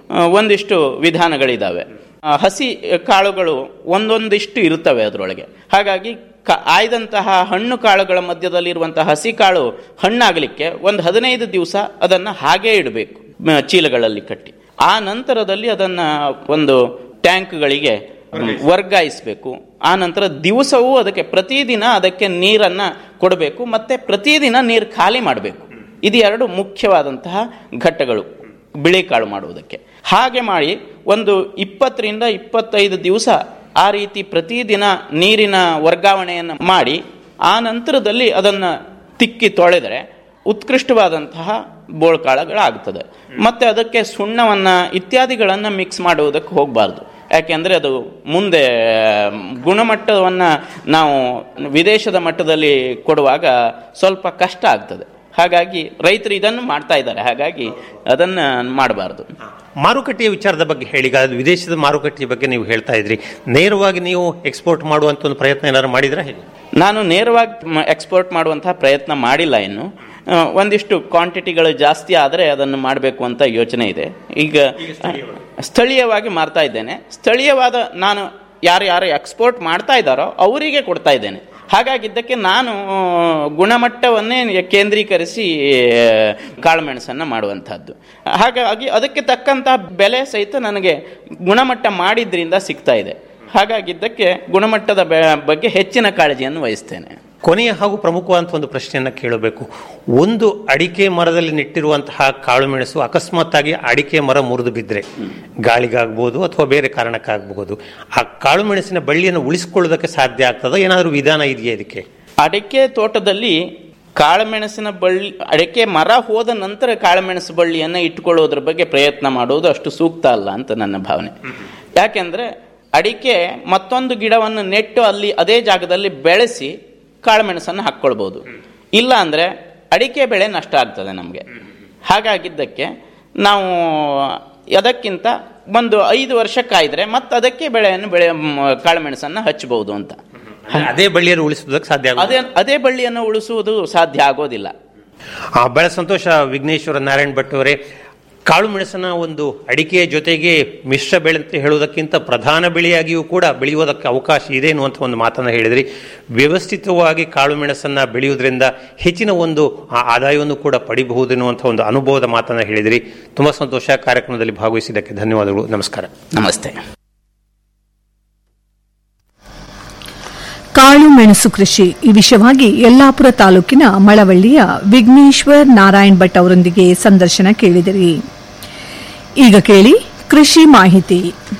ಆ, ಒಂದಿಷ್ಟು ವಿಧಾನಗಳಿದ್ದಾವೆ ಆ, ಹಸಿ ಕಾಳುಗಳು ಒಂದೊಂದಿಷ್ಟು ಇರುತ್ತವೆ ಅದರೊಳಗೆ ಹಾಗಾಗಿ ಕ- ಆಯ್ದಂತಹ ಹಣ್ಣು ಕಾಳುಗಳ ಮಧ್ಯದಲ್ಲಿರುವಂತಹ ಹಸಿ ಕಾಳು ಹಣ್ಣಾಗಲಿಕ್ಕೆ ಒಂದು ಹದಿನೈದು ದಿವಸ ಅದನ್ನು ಹಾಗೇ ಇಡಬೇಕು ಮ- ಚೀಲಗಳಲ್ಲಿ ಕಟ್ಟಿ ಆ ನಂತರದಲ್ಲಿ ಅದನ್ನ ಒಂದು ಟ್ಯಾಂಕ್ಗಳಿಗೆ ವರ್ಗಾಯಿಸಬೇಕು ಆ ನಂತರ ದಿವಸವೂ ಅದಕ್ಕೆ ಪ್ರತಿದಿನ ಅದಕ್ಕೆ ನೀರನ್ನ ಕೊಡಬೇಕು ಮತ್ತೆ ಪ್ರತಿದಿನ ನೀರು ಖಾಲಿ ಮಾಡಬೇಕು ಇದು ಎರಡು ಮುಖ್ಯವಾದಂತಹ ಘಟ್ಟಗಳು ಬಿಳಿ ಕಾಳು ಮಾಡುವುದಕ್ಕೆ ಹಾಗೆ ಮಾಡಿ ಒಂದು ಇಪ್ಪತ್ತರಿಂದ ಇಪ್ಪತ್ತೈದು ದಿವಸ ಆ ರೀತಿ ಪ್ರತಿದಿನ ನೀರಿನ ವರ್ಗಾವಣೆಯನ್ನು ಮಾಡಿ ಆ ನಂತರದಲ್ಲಿ ಅದನ್ನು ತಿಕ್ಕಿ ತೊಳೆದರೆ ಉತ್ಕೃಷ್ಟವಾದಂತಹ ಬೋಳ್ಕಾಳಗಳಾಗ್ತದೆ ಮತ್ತೆ ಅದಕ್ಕೆ ಸುಣ್ಣವನ್ನ ಇತ್ಯಾದಿಗಳನ್ನು ಮಿಕ್ಸ್ ಮಾಡುವುದಕ್ಕೆ ಹೋಗಬಾರ್ದು ಯಾಕೆಂದ್ರೆ ಅದು ಮುಂದೆ ಗುಣಮಟ್ಟವನ್ನ ನಾವು ವಿದೇಶದ ಮಟ್ಟದಲ್ಲಿ ಕೊಡುವಾಗ ಸ್ವಲ್ಪ ಕಷ್ಟ ಆಗ್ತದೆ ಹಾಗಾಗಿ ರೈತರು ಇದನ್ನು ಮಾಡ್ತಾ ಇದ್ದಾರೆ ಹಾಗಾಗಿ ಅದನ್ನ ಮಾಡಬಾರ್ದು ಮಾರುಕಟ್ಟೆಯ ವಿಚಾರದ ಬಗ್ಗೆ ಹೇಳಿ ಈಗ ಅದು ವಿದೇಶದ ಮಾರುಕಟ್ಟೆಯ ಬಗ್ಗೆ ನೀವು ಹೇಳ್ತಾ ಇದ್ರಿ ನೇರವಾಗಿ ನೀವು ಎಕ್ಸ್ಪೋರ್ಟ್ ಮಾಡುವಂತ ಒಂದು ಪ್ರಯತ್ನ ಏನಾದ್ರು ಮಾಡಿದ್ರೆ ಹೇಗೆ ನಾನು ನೇರವಾಗಿ ಎಕ್ಸ್ಪೋರ್ಟ್ ಮಾಡುವಂತಹ ಪ್ರಯತ್ನ ಮಾಡಿಲ್ಲ ಇನ್ನು ಆ, ಒಂದಿಷ್ಟು ಕ್ವಾಂಟಿಟಿಗಳು ಜಾಸ್ತಿ ಆದರೆ ಅದನ್ನು ಮಾಡಬೇಕು ಅಂತ ಯೋಚನೆ ಇದೆ ಈಗ ಸ್ಥಳೀಯವಾಗಿ ಮಾರ್ತಾ ಇದ್ದೇನೆ ಸ್ಥಳೀಯವಾದ ನಾನು ಯಾರು ಯಾರು ಎಕ್ಸ್ಪೋರ್ಟ್ ಮಾಡ್ತಾ ಇದ್ದಾರೋ ಅವರಿಗೆ ಕೊಡ್ತಾ ಇದ್ದೇನೆ ಹಾಗಾಗಿದ್ದಕ್ಕೆ ನಾನು ಆ, ಗುಣಮಟ್ಟವನ್ನೇ ಕೇಂದ್ರೀಕರಿಸಿ ಆ, ಕಾಳುಮೆಣಸನ್ನು ಮಾಡುವಂತಹದ್ದು ಹಾಗಾಗಿ ಅದಕ್ಕೆ ತಕ್ಕಂತಹ ಬೆಲೆ ಸಹಿತ ನನಗೆ ಗುಣಮಟ್ಟ ಮಾಡಿದ್ರಿಂದ ಸಿಗ್ತಾ ಇದೆ ಹಾಗಾಗಿದ್ದಕ್ಕೆ ಗುಣಮಟ್ಟದ ಬೆ- ಬಗ್ಗೆ ಹೆಚ್ಚಿನ ಕಾಳಜಿಯನ್ನು ವಹಿಸ್ತೇನೆ ಕೊನೆಯ ಹಾಗೂ ಪ್ರಮುಖವಾದಂಥ ಒಂದು ಪ್ರಶ್ನೆಯನ್ನ ಕೇಳಬೇಕು ಒಂದು ಅಡಿಕೆ ಮರದಲ್ಲಿ ನೆಟ್ಟಿರುವಂತಹ ಕಾಳು ಮೆಣಸು ಅಕಸ್ಮಾತ್ತಾಗಿ ಅಡಿಕೆ ಮರ ಮುರಿದು ಬಿದ್ದರೆ ಗಾಳಿಗಾಗ್ಬೋದು ಅಥವಾ ಬೇರೆ ಕಾರಣಕ್ಕಾಗಬಹುದು ಆ ಕಾಳು ಮೆಣಸಿನ ಬಳ್ಳಿಯನ್ನು ಉಳಿಸಿಕೊಳ್ಳೋದಕ್ಕೆ ಸಾಧ್ಯ ಆಗ್ತದ ಏನಾದರೂ ವಿಧಾನ ಇದೆಯಾ ಇದಕ್ಕೆ ಅಡಿಕೆ ತೋಟದಲ್ಲಿ ಕಾಳುಮೆಣಸಿನ ಬಳ್ಳಿ ಅಡಿಕೆ ಮರ ಹೋದ ನಂತರ ಕಾಳುಮೆಣಸು ಬಳ್ಳಿಯನ್ನು ಇಟ್ಟುಕೊಳ್ಳೋದ್ರ ಬಗ್ಗೆ ಪ್ರಯತ್ನ ಮಾಡುವುದು ಅಷ್ಟು ಸೂಕ್ತ ಅಲ್ಲ ಅಂತ ನನ್ನ ಭಾವನೆ ಯಾಕೆಂದ್ರೆ ಅಡಿಕೆ ಮತ್ತೊಂದು ಗಿಡವನ್ನು ನೆಟ್ಟು ಅಲ್ಲಿ ಅದೇ ಜಾಗದಲ್ಲಿ ಬೆಳೆಸಿ ಕಾಳುಮೆಣಸನ್ನು ಹಾಕ್ಕೊಳ್ಬೋದು ಇಲ್ಲ ಅಂದ್ರೆ ಅಡಿಕೆ ಬೆಳೆ ನಷ್ಟ ಆಗ್ತದೆ ನಮಗೆ ಹಾಗಾಗಿದ್ದಕ್ಕೆ ನಾವು ಅದಕ್ಕಿಂತ ಒಂದು ಐದು ವರ್ಷ ಕಾಯ್ದ್ರೆ ಮತ್ತೆ ಅದಕ್ಕೆ ಬೆಳೆಯನ್ನು ಬೆಳೆ ಮ್, ಕಾಳುಮೆಣಸನ್ನು ಹಚ್ಚಬಹುದು ಅಂತ ಅದೇ ಬಳ್ಳಿಯನ್ನು ಉಳಿಸುವುದಕ್ಕೆ ಸಾಧ್ಯ ಆಗೋದಿಲ್ಲ. ಅದೇ ಅದೇ ಬಳ್ಳಿಯನ್ನು ಉಳಿಸುವುದು ಸಾಧ್ಯ ಆಗೋದಿಲ್ಲ ಆ, ಬಹಳ ಸಂತೋಷ ವಿಘ್ನೇಶ್ವರ ನಾರಾಯಣ್ ಭಟ್ ಅವರೇ ಕಾಳು ಮೆಣಸನ ಒಂದು ಅಡಿಕೆಯ ಜೊತೆಗೆ ಮಿಶ್ರ ಬೆಳೆ ಅಂತ ಹೇಳುವುದಕ್ಕಿಂತ ಪ್ರಧಾನ ಬೆಳೆಯಾಗಿಯೂ ಕೂಡ ಬೆಳೆಯುವುದಕ್ಕೆ ಅವಕಾಶ ಇದೆ ಅನ್ನುವಂಥ ಒಂದು ಮಾತನ್ನು ಹೇಳಿದ್ರಿ ವ್ಯವಸ್ಥಿತವಾಗಿ ಕಾಳು ಮೆಣಸನ್ನ ಬೆಳೆಯುವುದರಿಂದ ಹೆಚ್ಚಿನ ಒಂದು ಆ ಆದಾಯವನ್ನು ಕೂಡ ಪಡಿಬಹುದು ಎನ್ನುವಂಥ ಒಂದು ಅನುಭವದ ಮಾತನ್ನು ಹೇಳಿದ್ರಿ ತುಂಬಾ ಸಂತೋಷ ಕಾರ್ಯಕ್ರಮದಲ್ಲಿ ಭಾಗವಹಿಸಿದ್ದಕ್ಕೆ ಧನ್ಯವಾದಗಳು ನಮಸ್ಕಾರ ನಮಸ್ತೆ ಕಾಳು ಮೆಣಸು ಕೃಷಿ ಈ ವಿಷಯವಾಗಿ ಯಲ್ಲಾಪುರ ತಾಲೂಕಿನ ಮಳವಳ್ಳಿಯ ವಿಘ್ನೇಶ್ವರ್ ನಾರಾಯಣ್ ಭಟ್ ಅವರೊಂದಿಗೆ ಸಂದರ್ಶನ ಕೇಳಿದಿರಿ ಈಗ ಕೇಳಿ ಕೃಷಿ ಮಾಹಿತಿ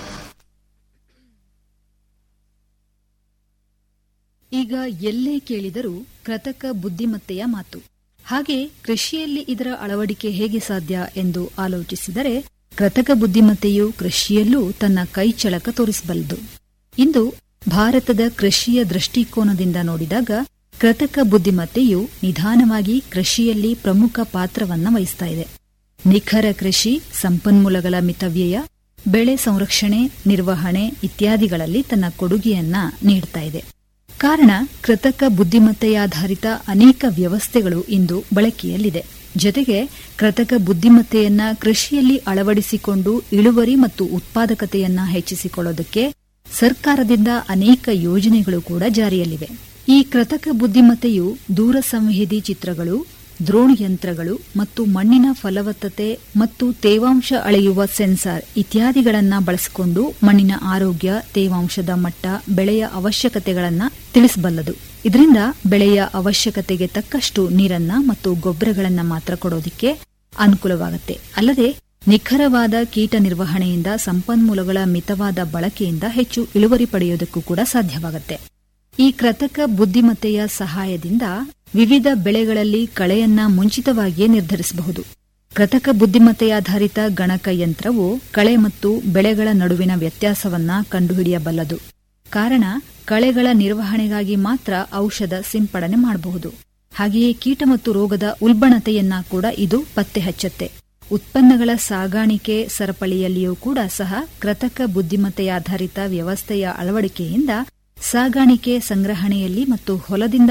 ಈಗ ಎಲ್ಲೇ ಕೇಳಿದರೂ ಕೃತಕ ಬುದ್ಧಿಮತ್ತೆಯ ಮಾತು ಹಾಗೆ ಕೃಷಿಯಲ್ಲಿ ಇದರ ಅಳವಡಿಕೆ ಹೇಗೆ ಸಾಧ್ಯ ಎಂದು ಆಲೋಚಿಸಿದರೆ ಕೃತಕ ಬುದ್ಧಿಮತ್ತೆಯು ಕೃಷಿಯಲ್ಲೂ ತನ್ನ ಕೈಚಳಕ ತೋರಿಸಬಲ್ಲದು ಇಂದು ಭಾರತದ ಕೃಷಿಯ ದೃಷ್ಟಿಕೋನದಿಂದ ನೋಡಿದಾಗ ಕೃತಕ ಬುದ್ಧಿಮತ್ತೆಯು ನಿಧಾನವಾಗಿ ಕೃಷಿಯಲ್ಲಿ ಪ್ರಮುಖ ಪಾತ್ರವನ್ನ ವಹಿಸ್ತಾ ಇದೆ ನಿಖರ ಕೃಷಿ ಸಂಪನ್ಮೂಲಗಳ ಮಿತವ್ಯಯ ಬೆಳೆ ಸಂರಕ್ಷಣೆ ನಿರ್ವಹಣೆ ಇತ್ಯಾದಿಗಳಲ್ಲಿ ತನ್ನ ಕೊಡುಗೆಯನ್ನ ನೀಡ್ತಾ ಇದೆ ಕಾರಣ ಕೃತಕ ಬುದ್ಧಿಮತ್ತೆಯಾಧಾರಿತ ಅನೇಕ ವ್ಯವಸ್ಥೆಗಳು ಇಂದು ಬಳಕೆಯಲ್ಲಿದೆ ಜೊತೆಗೆ ಕೃತಕ ಬುದ್ಧಿಮತ್ತೆಯನ್ನ ಕೃಷಿಯಲ್ಲಿ ಅಳವಡಿಸಿಕೊಂಡು ಇಳುವರಿ ಮತ್ತು ಉತ್ಪಾದಕತೆಯನ್ನ ಹೆಚ್ಚಿಸಿಕೊಳ್ಳೋದಕ್ಕೆ ಸರ್ಕಾರದಿಂದ ಅನೇಕ ಯೋಜನೆಗಳು ಕೂಡ ಜಾರಿಯಲ್ಲಿವೆ ಈ ಕೃತಕ ಬುದ್ಧಿಮತ್ತೆಯು ದೂರ ಸಂವೇದಿ ಚಿತ್ರಗಳು ದ್ರೋಣ್ ಯಂತ್ರಗಳು ಮತ್ತು ಮಣ್ಣಿನ ಫಲವತ್ತತೆ ಮತ್ತು ತೇವಾಂಶ ಅಳೆಯುವ ಸೆನ್ಸಾರ್ ಇತ್ಯಾದಿಗಳನ್ನ ಬಳಸಿಕೊಂಡು ಮಣ್ಣಿನ ಆರೋಗ್ಯ ತೇವಾಂಶದ ಮಟ್ಟ ಬೆಳೆಯ ಅವಶ್ಯಕತೆಗಳನ್ನ ತಿಳಿಸಬಲ್ಲದು ಇದರಿಂದ ಬೆಳೆಯ ಅವಶ್ಯಕತೆಗೆ ತಕ್ಕಷ್ಟು ನೀರನ್ನ ಮತ್ತು ಗೊಬ್ಬರಗಳನ್ನ ಮಾತ್ರ ಕೊಡೋದಿಕ್ಕೆ ಅನುಕೂಲವಾಗುತ್ತೆ ಅಲ್ಲದೆ ನಿಖರವಾದ ಕೀಟ ನಿರ್ವಹಣೆಯಿಂದ ಸಂಪನ್ಮೂಲಗಳ ಮಿತವಾದ ಬಳಕೆಯಿಂದ ಹೆಚ್ಚು ಇಳುವರಿ ಪಡೆಯೋದಕ್ಕೂ ಕೂಡ ಸಾಧ್ಯವಾಗುತ್ತೆ ಈ ಕೃತಕ ಬುದ್ಧಿಮತ್ತೆಯ ಸಹಾಯದಿಂದ ವಿವಿಧ ಬೆಳೆಗಳಲ್ಲಿ ಕಳೆಯನ್ನ ಮುಂಚಿತವಾಗಿಯೇ ನಿರ್ಧರಿಸಬಹುದು ಕೃತಕ ಬುದ್ಧಿಮತ್ತೆಯಾಧಾರಿತ ಗಣಕ ಯಂತ್ರವು ಕಳೆ ಮತ್ತು ಬೆಳೆಗಳ ನಡುವಿನ ವ್ಯತ್ಯಾಸವನ್ನ ಕಂಡುಹಿಡಿಯಬಲ್ಲದು ಕಾರಣ ಕಳೆಗಳ ನಿರ್ವಹಣೆಗಾಗಿ ಮಾತ್ರ ಔಷಧ ಸಿಂಪಡಣೆ ಮಾಡಬಹುದು ಹಾಗೆಯೇ ಕೀಟ ಮತ್ತು ರೋಗದ ಉಲ್ಬಣತೆಯನ್ನ ಕೂಡ ಇದು ಪತ್ತೆ ಹಚ್ಚುತ್ತೆ ಉತ್ಪನ್ನಗಳ ಸಾಗಾಣಿಕೆ ಸರಪಳಿಯಲ್ಲಿಯೂ ಕೂಡ ಸಹ ಕೃತಕ ಬುದ್ಧಿಮತ್ತೆಯಾಧಾರಿತ ವ್ಯವಸ್ಥೆಯ ಅಳವಡಿಕೆಯಿಂದ ಸಾಗಾಣಿಕೆ ಸಂಗ್ರಹಣೆಯಲ್ಲಿ ಮತ್ತು ಹೊಲದಿಂದ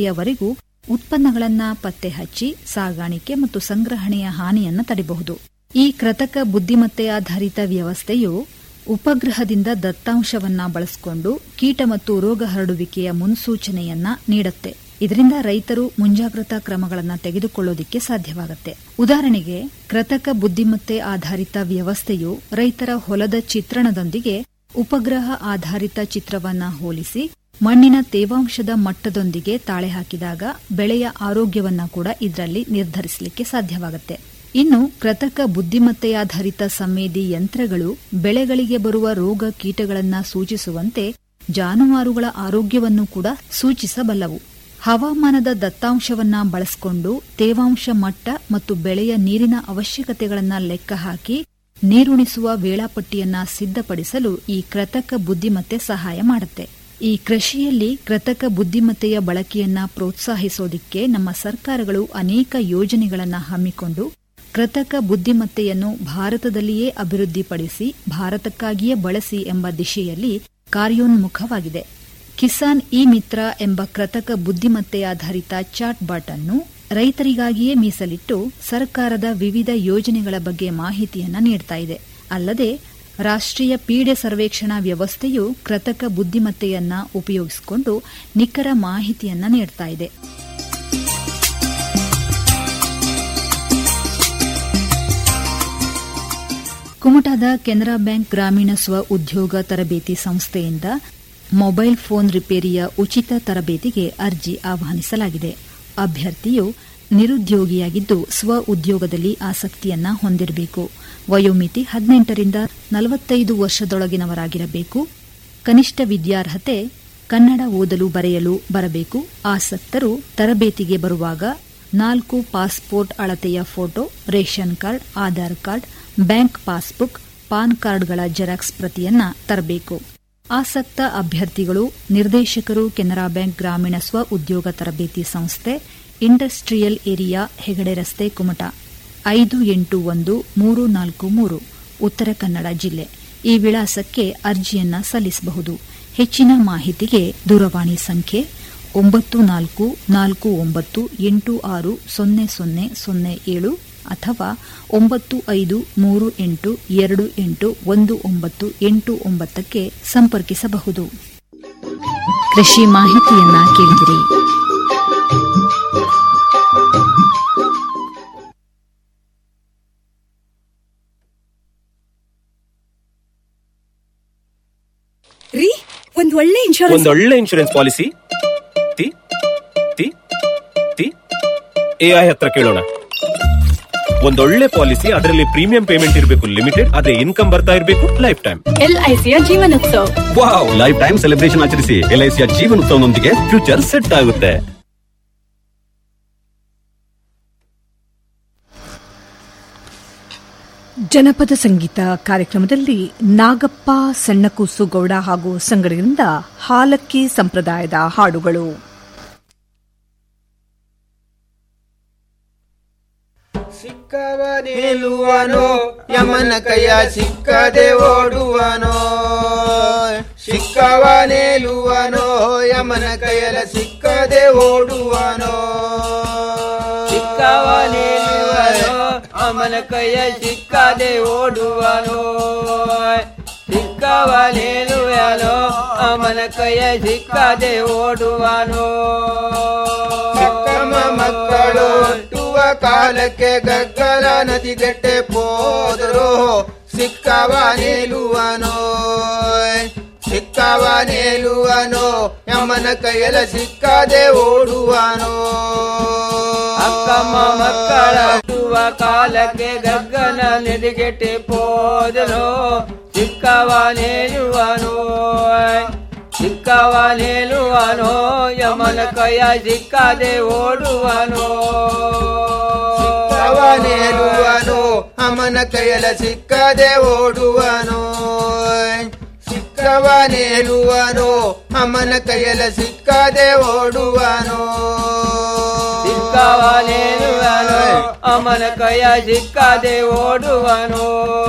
ಮಾರುಕಟ್ಟೆಯವರೆಗೂ ಉತ್ಪನ್ನಗಳನ್ನ ಪತ್ತೆ ಹಚ್ಚಿ ಸಾಗಾಣಿಕೆ ಮತ್ತು ಸಂಗ್ರಹಣೆಯ ಹಾನಿಯನ್ನ ತಡೆಯಬಹುದು ಈ ಕೃತಕ ಬುದ್ಧಿಮತ್ತೆಯಾಧಾರಿತ ವ್ಯವಸ್ಥೆಯು ಉಪಗ್ರಹದಿಂದ ದತ್ತಾಂಶವನ್ನ ಬಳಸಿಕೊಂಡು ಕೀಟ ಮತ್ತು ರೋಗ ಹರಡುವಿಕೆಯ ಮುನ್ಸೂಚನೆಯನ್ನ ನೀಡುತ್ತೆ ಇದರಿಂದ ರೈತರು ಮುಂಜಾಗ್ರತಾ ಕ್ರಮಗಳನ್ನು ತೆಗೆದುಕೊಳ್ಳೋದಿಕ್ಕೆ ಸಾಧ್ಯವಾಗುತ್ತೆ ಉದಾಹರಣೆಗೆ ಕೃತಕ ಬುದ್ಧಿಮತ್ತೆ ಆಧಾರಿತ ವ್ಯವಸ್ಥೆಯು ರೈತರ ಹೊಲದ ಚಿತ್ರಣದೊಂದಿಗೆ ಉಪಗ್ರಹ ಆಧಾರಿತ ಚಿತ್ರವನ್ನ ಹೋಲಿಸಿ ಮಣ್ಣಿನ ತೇವಾಂಶದ ಮಟ್ಟದೊಂದಿಗೆ ತಾಳೆ ಹಾಕಿದಾಗ ಬೆಳೆಯ ಆರೋಗ್ಯವನ್ನ ಕೂಡ ಇದರಲ್ಲಿ ನಿರ್ಧರಿಸಲಿಕ್ಕೆ ಸಾಧ್ಯವಾಗುತ್ತೆ ಇನ್ನು ಕೃತಕ ಬುದ್ಧಿಮತ್ತೆಯಾಧಾರಿತ ಸಂವೇದಿ ಯಂತ್ರಗಳು ಬೆಳೆಗಳಿಗೆ ಬರುವ ರೋಗ ಕೀಟಗಳನ್ನು ಸೂಚಿಸುವಂತೆ ಜಾನುವಾರುಗಳ ಆರೋಗ್ಯವನ್ನು ಕೂಡ ಸೂಚಿಸಬಲ್ಲವು ಹವಾಮಾನದ ದತ್ತಾಂಶವನ್ನ ಬಳಸಿಕೊಂಡು ತೇವಾಂಶ ಮಟ್ಟ ಮತ್ತು ಬೆಳೆಯ ನೀರಿನ ಅವಶ್ಯಕತೆಗಳನ್ನು ಲೆಕ್ಕ ಹಾಕಿ ನೀರುಣಿಸುವ ವೇಳಾಪಟ್ಟಿಯನ್ನ ಸಿದ್ಧಪಡಿಸಲು ಈ ಕೃತಕ ಬುದ್ಧಿಮತ್ತೆ ಸಹಾಯ ಮಾಡುತ್ತೆ ಈ ಕೃಷಿಯಲ್ಲಿ ಕೃತಕ ಬುದ್ಧಿಮತ್ತೆಯ ಬಳಕೆಯನ್ನ ಪ್ರೋತ್ಸಾಹಿಸೋದಿಕ್ಕೆ ನಮ್ಮ ಸರ್ಕಾರಗಳು ಅನೇಕ ಯೋಜನೆಗಳನ್ನು ಹಮ್ಮಿಕೊಂಡು ಕೃತಕ ಬುದ್ಧಿಮತ್ತೆಯನ್ನು ಭಾರತದಲ್ಲಿಯೇ ಅಭಿವೃದ್ಧಿಪಡಿಸಿ ಭಾರತಕ್ಕಾಗಿಯೇ ಬಳಸಿ ಎಂಬ ದಿಶೆಯಲ್ಲಿ ಕಾರ್ಯೋನ್ಮುಖವಾಗಿದೆ ಕಿಸಾನ್ ಇ ಮಿತ್ರ ಎಂಬ ಕೃತಕ ಬುದ್ಧಿಮತ್ತೆಯಾಧಾರಿತ ಚಾಟ್ ಬಾಟ್ ಅನ್ನು ರೈತರಿಗಾಗಿಯೇ ಮೀಸಲಿಟ್ಟು ಸರ್ಕಾರದ ವಿವಿಧ ಯೋಜನೆಗಳ ಬಗ್ಗೆ ಮಾಹಿತಿಯನ್ನ ನೀಡ್ತಾ ಇದೆ ಅಲ್ಲದೆ ರಾಷ್ಟ್ರೀಯ ಪೀಡೆ ಸರ್ವೇಕ್ಷಣಾ ವ್ಯವಸ್ಥೆಯು ಕೃತಕ ಬುದ್ಧಿಮತ್ತೆಯನ್ನ ಉಪಯೋಗಿಸಿಕೊಂಡು ನಿಖರ ಮಾಹಿತಿಯನ್ನ ನೀಡ್ತಾ ಇದೆ ಕುಮಟಾದ ಕೆನರಾ ಬ್ಯಾಂಕ್ ಗ್ರಾಮೀಣ ಸ್ವ ಉದ್ಯೋಗ ತರಬೇತಿ ಸಂಸ್ಥೆಯಿಂದ ಮೊಬೈಲ್ ಫೋನ್ ರಿಪೇರಿಯ ಉಚಿತ ತರಬೇತಿಗೆ ಅರ್ಜಿ ಆಹ್ವಾನಿಸಲಾಗಿದೆ ಅಭ್ಯರ್ಥಿಯು ನಿರುದ್ಯೋಗಿಯಾಗಿದ್ದು ಸ್ವ ಉದ್ಯೋಗದಲ್ಲಿ ಆಸಕ್ತಿಯನ್ನ ಹೊಂದಿರಬೇಕು ವಯೋಮಿತಿ ಹದಿನೆಂಟರಿಂದ ನಲವತ್ತೈದು ವರ್ಷದೊಳಗಿನವರಾಗಿರಬೇಕು ಕನಿಷ್ಠ ವಿದ್ಯಾರ್ಹತೆ ಕನ್ನಡ ಓದಲು ಬರೆಯಲು ಬರಬೇಕು ಆಸಕ್ತರು ತರಬೇತಿಗೆ ಬರುವಾಗ ನಾಲ್ಕು ಪಾಸ್ಪೋರ್ಟ್ ಅಳತೆಯ photo ration card Aadhaar card bank passbook PAN ಕಾರ್ಡ್ಗಳ ಜೆರಾಕ್ಸ್ ಪ್ರತಿಯನ್ನ ತರಬೇಕು ಆಸಕ್ತ ಅಭ್ಯರ್ಥಿಗಳು ನಿರ್ದೇಶಕರು ಕೆನರಾ ಬ್ಯಾಂಕ್ ಗ್ರಾಮೀಣ ಸ್ವ ಉದ್ಯೋಗ ತರಬೇತಿ ಸಂಸ್ಥೆ ಇಂಡಸ್ಟ್ರಿಯಲ್ ಏರಿಯಾ ಹೆಗಡೆ ರಸ್ತೆ ಕುಮಟಾ ಐದು ಎಂಟು ಒಂದು ಮೂರು ನಾಲ್ಕು ಮೂರು ಉತ್ತರ ಕನ್ನಡ ಜಿಲ್ಲೆ ಈ ವಿಳಾಸಕ್ಕೆ ಅರ್ಜಿಯನ್ನ ಸಲ್ಲಿಸಬಹುದು ಹೆಚ್ಚಿನ ಮಾಹಿತಿಗೆ ದೂರವಾಣಿ ಸಂಖ್ಯೆ ಒಂಬತ್ತು ನಾಲ್ಕು ನಾಲ್ಕು ಒಂಬತ್ತು ಎಂಟು ಆರು ಸೊನ್ನೆ ಸೊನ್ನೆ ಸೊನ್ನೆ ಏಳು ಅಥವಾ ಒಂಬತ್ತು ಐದು ಮೂರು ಎಂಟು ಎರಡು ಎಂಟು ಒಂದು ಒಂಬತ್ತು ಎಂಟು ಒಂಬತ್ತಕ್ಕೆ ಸಂಪರ್ಕಿಸಬಹುದು ಕೃಷಿ ಮಾಹಿತಿಯನ್ನ ಕೇಳಿದಿರಿ ರೀ ಒಂದ್ ಒಳ್ಳೆ ಇನ್ಶೂರೆನ್ಸ್ ಒಂದೊಳ್ಳೆ ಇನ್ಶೂರೆನ್ಸ್ ಪಾಲಿಸಿ ತಿ ತಿ ತಿ ಎಐ ಹತ್ರ ಕೇಳೋಣ ಒಂದೊಳ್ಳೆ ಪಾಲಿಸಿ ಅದರಲ್ಲಿ ಪ್ರೀಮಿಯಂ ಪೇಮೆಂಟ್ ಇರಬೇಕು ಲಿಮಿಟೆಡ್ ಅದೇ ಇನ್ಕಮ್ ಬರ್ತಾ ಇರಬೇಕು ಲೈಫ್ ಟೈಮ್ ಎಲ್ಐಸಿಯ ಜೀವನೋತ್ಸವ ವಾವ್ ಲೈಫ್ ಟೈಮ್ ಸೆಲೆಬ್ರೇಷನ್ ಆಚರಿಸಿ ಎಲ್ಐಸಿಯ ಜೀವನೋತ್ಸವನೊಂದಿಗೆ ಫ್ಯೂಚರ್ ಸೆಟ್ ಆಗುತ್ತೆ ಜನಪದ ಸಂಗೀತ ಕಾರ್ಯಕ್ರಮದಲ್ಲಿ ನಾಗಪ್ಪ ಸಣ್ಣಕೂಸುಗೌಡ ಹಾಗೂ ಸಂಗಡಿಗರಿಂದ ಹಾಲಕ್ಕಿ ಸಂಪ್ರದಾಯದ ಹಾಡುಗಳು ಸಿಕ್ಕವನೇಲುವನೋ ಯಮನ ಕೈಯ ಸಿಕ್ಕದೆ ಓಡುವನೋ ಸಿಕ್ಕವನೇಲುವನೋ ಯಮನ ಕೈಯಲ ಸಿಕ್ಕದೆ ಓಡುವನೋ ಸಿಕ್ಕವನೇಲುವನೋ ಅಮನ ಕೈಯ ಸಿಕ್ಕದೆ ಓಡುವನೋ ಸಿಕ್ಕವನೇಲುವನೋ ಅಮನ ಕೈಯ ಸಿಕ್ಕದೆ ಓಡುವನೋ ಸಿಕ್ಕಮ ಮಕ್ಕಳು ಹುಟ್ಟುವ ಕಾಲಕ್ಕೆ ಗಗ್ಗಲ ನದಿಗೆಟ್ಟೆ ಹೋದರು ಸಿಕ್ಕವ ನಿಲ್ಲುವನೋ ಸಿಕ್ಕವ ನಿಲ್ಲುವನೋ ಯಮನ ಕೈಯಲ ಸಿಕ್ಕದೆ ಓಡುವನೋ ಅಕ್ಕಮ್ಮ ಮಕ್ಕಳ ಹುಟ್ಟುವ ಕಾಲಕ್ಕೆ ಗಗ್ಗನ ನೆದಿಗೆಟ್ಟೆ ಪೋದನು ಸಿಕ್ಕವನೇನುವನು ಸಿಕ್ಕವನೇನುವನು ಯಮನ ಕೈಯ ಸಿಕ್ಕದೆ ಓಡುವನು ಸಿಕ್ಕವನೇಲುವನು ಅಮನ ಕೈಯಲ ಸಿಕ್ಕದೆ ಓಡುವನು ಸಿಕ್ಕವನೇಲುವನು ಅಮನ ಕೈಯಲ ಸಿಕ್ಕದೆ ಓಡುವನು ಸಿಕ್ಕವನೇನುವನು ಅಮನ ಕೈಯ ಸಿಕ್ಕದೆ ಓಡುವನು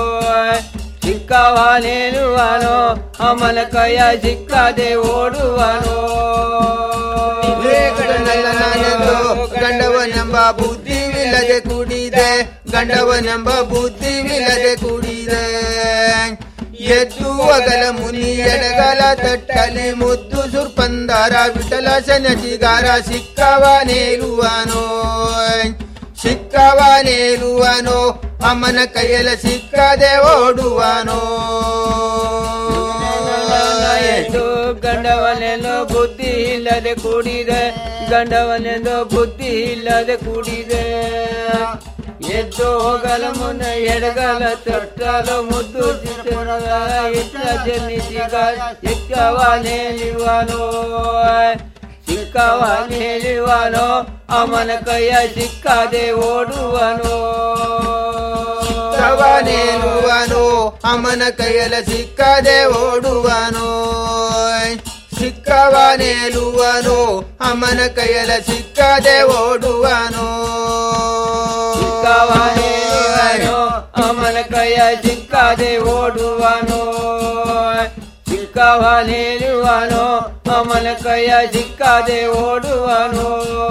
ಸಿಕ್ಕವನೇನುವನು ಅಮನ ಕೈಯ ಸಿಕ್ಕದೆ ಓಡುವನು ನಾನೆಂದು ಗಂಡವನೆಂಬ ಬುದ್ಧಿವಿಲ್ಲದೆ ಕುಡಿದೆ ಗಂಡವನೆಂಬ ಬುದ್ಧಿವಿಲ್ಲದೆ ಕುಡಿದೆ ಎದ್ದು ಅಗಲ ಮುನಿ ಎಡಗಲ ತಟ್ಟಲಿ ಮುದ್ದು ಸುರ್ಪಂದಾರ ವಿಠಲ ಸನಜಿಗಾರ ಸಿಕ್ಕವ ನೇಲುವನೋ ಸಿಕ್ಕವ ನೇಲುವನೋ ಅಮ್ಮನ ಕೈಯಲ ಸಿಕ್ಕದೆ ಓಡುವನೋ ಎಂದು ಗಂಡವನೆಂದು ಬುದ್ಧಿ ಇಲ್ಲದೆ ಕೂಡಿದೆ ಗಂಡವನೆಂದು ಬುದ್ಧಿ ಇಲ್ಲದೆ ಕೂಡಿದೆ ಎದ್ದು ಹೋಗಲ ಮುನ್ನ ಎಡಗಲ ತೊಟ್ಟಲು ಮುದ್ದು ಚಿತ್ರದ ಇಟ್ಟ ಜನಿಸಿಗ ಸಿಕ್ಕವ ನೇಲಿವನೋ ಸಿಕ್ಕವ ನೇಲಿವನೋ ಅಮನ ಕೈಯ ಸಿಕ್ಕದೆ ಓಡುವನೋ ಸಿಕ್ಕವನೇಲುವನು ಅಮ್ಮನ ಕೈಯಲ ಸಿಕ್ಕದೆ ಓಡುವನು ಸಿಕ್ಕವನೇಲುವನು ಅಮ್ಮನ ಕೈಯಲ ಸಿಕ್ಕದೆ ಓಡುವನು ಸಿಕ್ಕವನೇಲುವನು ಅಮನ ಕೈಯ ಸಿಕ್ಕದೆ ಓಡುವನು ಸಿಕ್ಕವನೇಲುವನು ಅಮನ ಕೈಯ ಸಿಕ್ಕದೆ ಓಡುವನು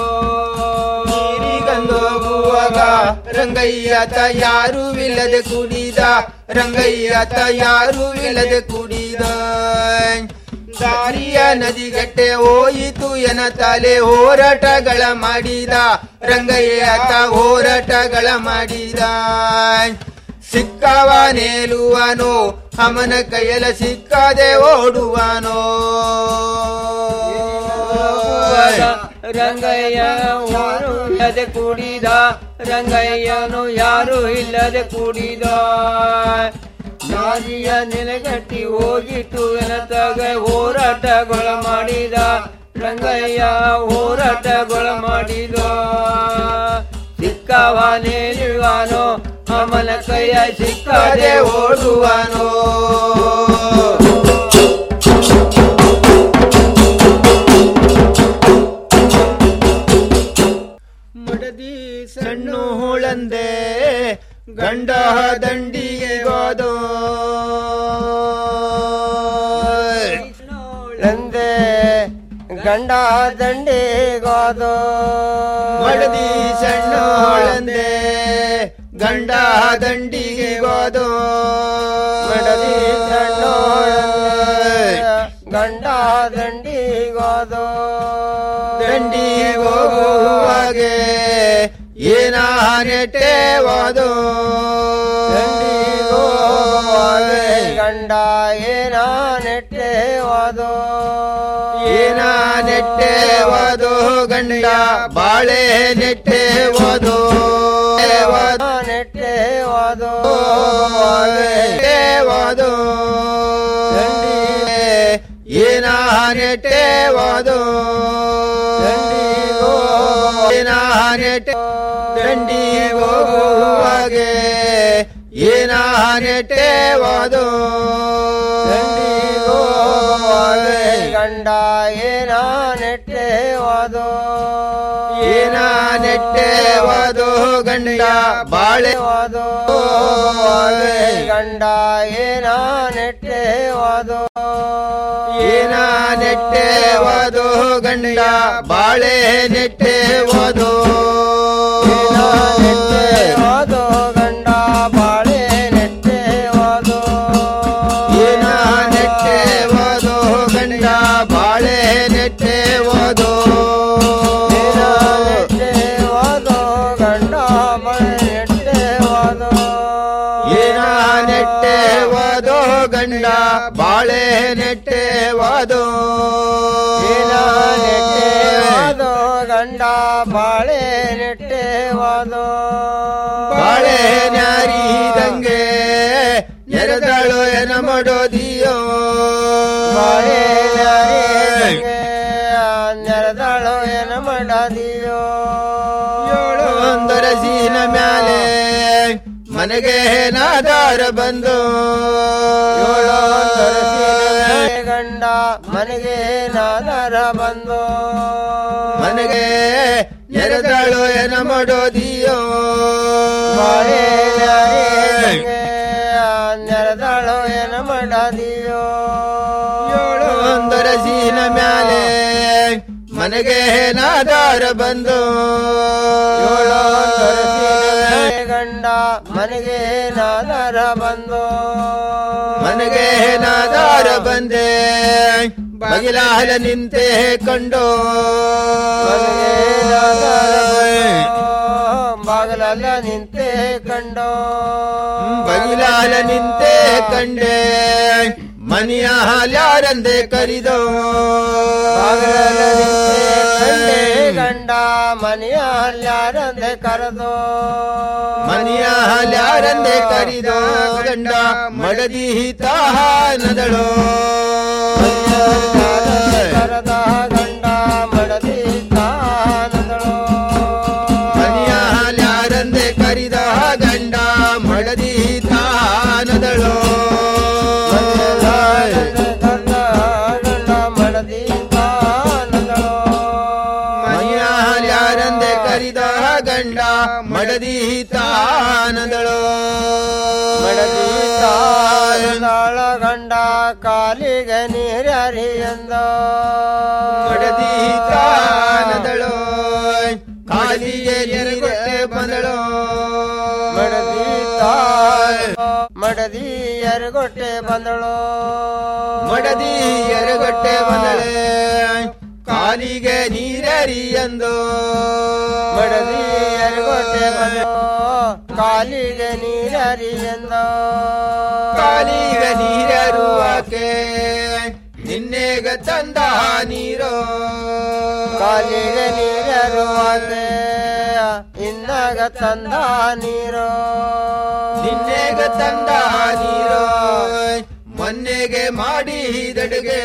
ಹೋಗುವಾಗ ರಂಗಯ್ಯತ ಯಾರು ಇಲ್ಲದೆ ಕುಡಿದ ರಂಗಯ್ಯತ ಯಾರು ಇಲ್ಲದೆ ಕುಡಿದ ದಾರಿಯ ನದಿಗಟ್ಟೆ ಹೋಯಿತು ಎನ ತಲೆ ಹೋರಾಟಗಳ ಮಾಡಿದ ರಂಗಯ್ಯತ ಹೋರಾಟಗಳ ಮಾಡಿದ ಸಿಕ್ಕವ ನೇಲುವನು ಅಮನ ಕೈಯಲ ಸಿಕ್ಕದೆ ಓಡುವನೋ ರಂಗಯ್ಯ ಯಾರು ಇಲ್ಲದೆ ಕೂಡಿದ ರಂಗಯ್ಯನು ಯಾರು ಇಲ್ಲದೆ ಕೂಡಿದ ನಾರಿಯ ನೆಲೆಗಟ್ಟಿ ಹೋಗಿಟ್ಟು ಎನತಾಗ ಹೋರಾಟಗಳ ಮಾಡಿದ ರಂಗಯ್ಯ ಹೋರಾಟಗಳ ಮಾಡಿದ ಸಿಕ್ಕವನೇಲಿವಾನೋ ಅಮನ ಕೈಯ ಸಿಕ್ಕದೆ ಓಡುವನೋ ಮಡದಿ ಸಣ್ಣ ಹುಳಂದೆ ಗಂಡ ದಂಡಿಗೆ ಗೋದೋ ನಂದೆ ಗಂಡ ದಂಡಿಗೋದು ಮಡದಿ ಸಣ್ಣ ಹುಳಂದೆ ಗಂಡ ದಂಡಿಗೆ ಗೋದೋ ಮಡದಿ ಸಣ್ಣ ಗಂಡ ದಂಡಿಗೋದು ದಂಡಿಗೆ ಹೋಗುವಾಗೆ ಏನ ನೆಟ್ಟೆವಾದೋ ಗಂಡ ಏನ ನೆಟ್ಟೆವಾದು ಏನ ನೆಟ್ಟೆವಾದೋ ಗಂಡ ಬಾಳೆ ನೆಟ್ಟೆವಾದೋ ನೆಟ್ಟೆವಾದು ನೆಟ್ಟೆವಾದೋ ಏನ ನೆಟ್ಟೆವಾದೋ ಏನ ನೆಟ್ಟೆ ದಂಡಿಗೆ ಹೋಗುವಾಗೆ ಏನ ನೆಟ್ಟೆವಾದೋ ಗಂಡ ಏನ ನೆಟ್ಟೆವಾದು ಏನ ನೆಟ್ಟೆವಾದೋ ಗಂಡ ಬಾಳೆ ಗಂಡ ಏನ ನೆಟ್ಟೆವಾದು ಏನ ನೆಟ್ಟೆವಾದೋ ಗಂಡ ಬಾಳೆ ನೆಟ್ಟೆವಾದೋ ನೆಟ್ಟೆವಾದು ಗಂಡ ಬಾಳೆ ನೆಟ್ಟೆವಾದು ಏನ ನೆಟ್ಟೆವಾದೋ ಗಂಡ ಬಾಳೆ ನೆಟ್ಟೆವಾದೋ ನೆಟ್ಟೆವಾದು ಗಂಡ ಬಾಳೆ ನೆಟ್ಟೆವಾದು ಏನ ನೆಟ್ಟೆವಾದೋ ಗಂಡ ಬಾಳೆ ನೆಟ್ಟೆವಾದೋ ಏನ ನೆಟ್ಟೆವಾದು ಗಂಡ ಬಾಳೆ ನೆಟ್ಟೆವಾದು ಬಾಳೆ ನ್ಯಾರಿದಂಗೆ ನೆರೆದಳು ಎನ ಮಾಡೋದಿಯೋ ಬಾಳೆ ನೆರೆದಳು ಏನ ಮಾಡದಿಯೋ ಏಳು ಒಂದರಸಿನ ಮ್ಯಾಲೆ ಮನೆಗೆ ನಾದಾರ ಬಂದು ಗಂಡ ಮನೆಗೆ ನಾದರ ಬಂದು ಮನೆಗೆ ನೆರೆದಳು ಎನ ಮಾಡೋದಿಯೋ ಬಾಳೆ ನೆರೆದಳು ಏನ ಮಾಡದಿಯೋ ಏಳು ಒಂದರಸಿನ ಮ್ಯಾಲೆ ಮನೆಗೆ ನಾದಾರ ಬಂದು ಗಂಡ ಗಂಡ ಮನೆಗೆ ನಾದರ ಬಂದು ಮನೆಗೆ ನಾದಾರ ಬಂದೆ ಬಗಿಲಾಲ ನಿಂತೆ ಕಂಡು ಬಾಗಲಲ್ಲ ನಿಂತೆ ಕಂಡು ಬಗಿಲಾಲ ನಿಂತೆ ಕಂಡೆ ಮನೆಯ ಹಾಲ್ಯಾರಂದೆ ಕರಿದೋ ಕಂಡೆ ಗಂಡ ಮನೆಯ ಯಾರಂದೆ ಕರೆದು ಮನೆಯ ಹಾಲ್ಯಾರಂದೆ ಕರಿದೋ ಗಂಡ ಮಡದಿ ತಾನದಳೋ ಕರೆದ ಗಂಡ ಮಡದಿ ತಾನದಳು ಮನೆಯ ಹಾಲ್ಯಾರಂದೆ ಕರಿದ ಗಂಡ ಮಡದಿ ತಾನದಳೋ ಗಂಡ ಮಡದಿ ತಾನದಳು ಮನೆಯ ಹಾಲ್ಯಾರಂದೆ ಕರಿದ ಗಂಡ ಮಡದಿ ತಾನದಳೋ ಮಡದಿ ತಾಳ ಗಂಡ ಕಾಲಿಗೆ ನೀರರಿಯಂದ ಮಡದಿ ತಾನದಳೋ ಕಾಲಿಗೆ ಎರಗೊಟ್ಟೆ ಬಂದಳೋ ಮಡದಿ ತಾಳ ಮಡದಿ ಎರಗೊಟ್ಟೆ ಬಂದಳು ಮಡದಿ ಎರಗೊಟ್ಟೆ ಬಂದಳೆ ಕಾಲಿಗೆ ನೀರರಿಯಂದು ಮಡದಿ ಎರಗೊಟ್ಟೆ ಬಂದಳು ಕಾಲಿಗೆ ನೀರರಿಯಂದ ಕಾಲಿಗೆ ನೀರರುವಾಕೆ ನಿನ್ನೆಗ ತಂದ ನೀರೋ ಕಾಲಿಗೆ ನೀರರುವಾಗೆ ಇನ್ನಾಗ ತಂದ ನೀರು ನಿನ್ನೆಗ ತಂದ ನೀರೋ ಮೊನ್ನೆಗೆ ಮಾಡಿದಡುಗೆ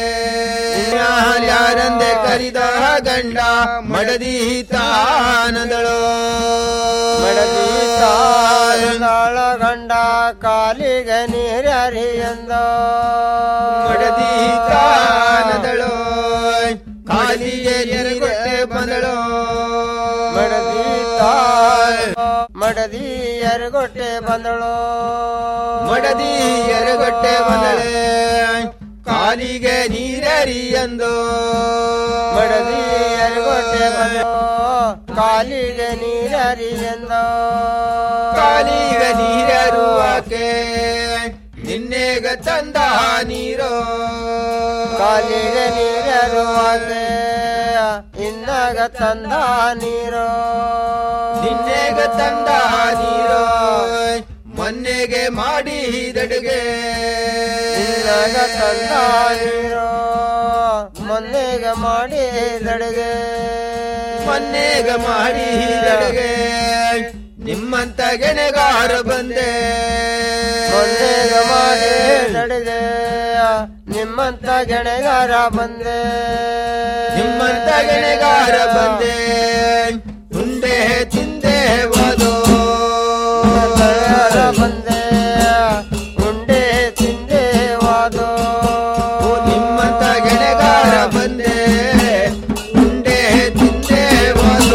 ಯಾರಂದೆ ಕರಿದ ಗಂಡ ಮಡದಿ ತಾನದಳೋ ಮಡದಿ ತಾಳ ಗಂಡ ಕಾಲಿಗೆ ನೀರರಿಯಂದ ಮಡದಿ ತಾನದಳೋ ಕಾಲಿಗೆ ಎರಗೊಟ್ಟೆ ಬಂದಳೋ ಮಡದಿ ತಾಳ ಮಡದಿ ಎರಗೊಟ್ಟೆ ಬಂದಳು ಮಡದಿ ಎರಗೊಟ್ಟೆ ಬಂದಳೆ ಕಾಲಿಗೆ ನೀರರಿಯಂದು ಮಡದಿ ಎರಗೊಟ್ಟೆ ಬಂದಳು ಕಾಲಿಗೆ ನೀರರಿಯಂದ ಕಾಲಿಗೆ ನೀರರುವಾಕೆ ನಿನ್ನೆಗ ತಂದ ನೀರೋ ಕಾಲಿಗೆ ನೀರರುವಾಗೆ ಇನ್ನಾಗ ತಂದ ನೀರು ನಿನ್ನೆಗ ತಂದ ನೀರೋ ಮೊನ್ನೆಗೆ ಮಾಡಿದಡುಗೆ ಇನ್ನಾಗ ತಂದ ನೀರು ಮೊನ್ನೆಗೆ ಮಾಡಿ ದಡುಗೆ ಮೊನ್ನೆಗ ಮಾಡಿದಡುಗೆ ನಿಮ್ಮಂತ ಗೆಣೆಗಾರ ಬಂದೆ ಮೊನ್ನೆಗೆ ಮಾಡಿ ದಡುಗೆ ನಿಮ್ಮಂತ ಗೆಣೆಗಾರ ಬಂದೆ ನಿಮ್ಮಂತ ಗೆಣೆಗಾರ ಬಂದೆ ಉಂಡೆ ತಿಂದೆ ಹೋದೋ ಬಂದೆ ಉಂಡೆ ತಿಂದೆ ವಾದೋ ನಿಮ್ಮಂತ ಗೆಣೆಗಾರ ಬಂದೆ ಉಂಡೆ ತಿಂದೆ ಹೋದೋ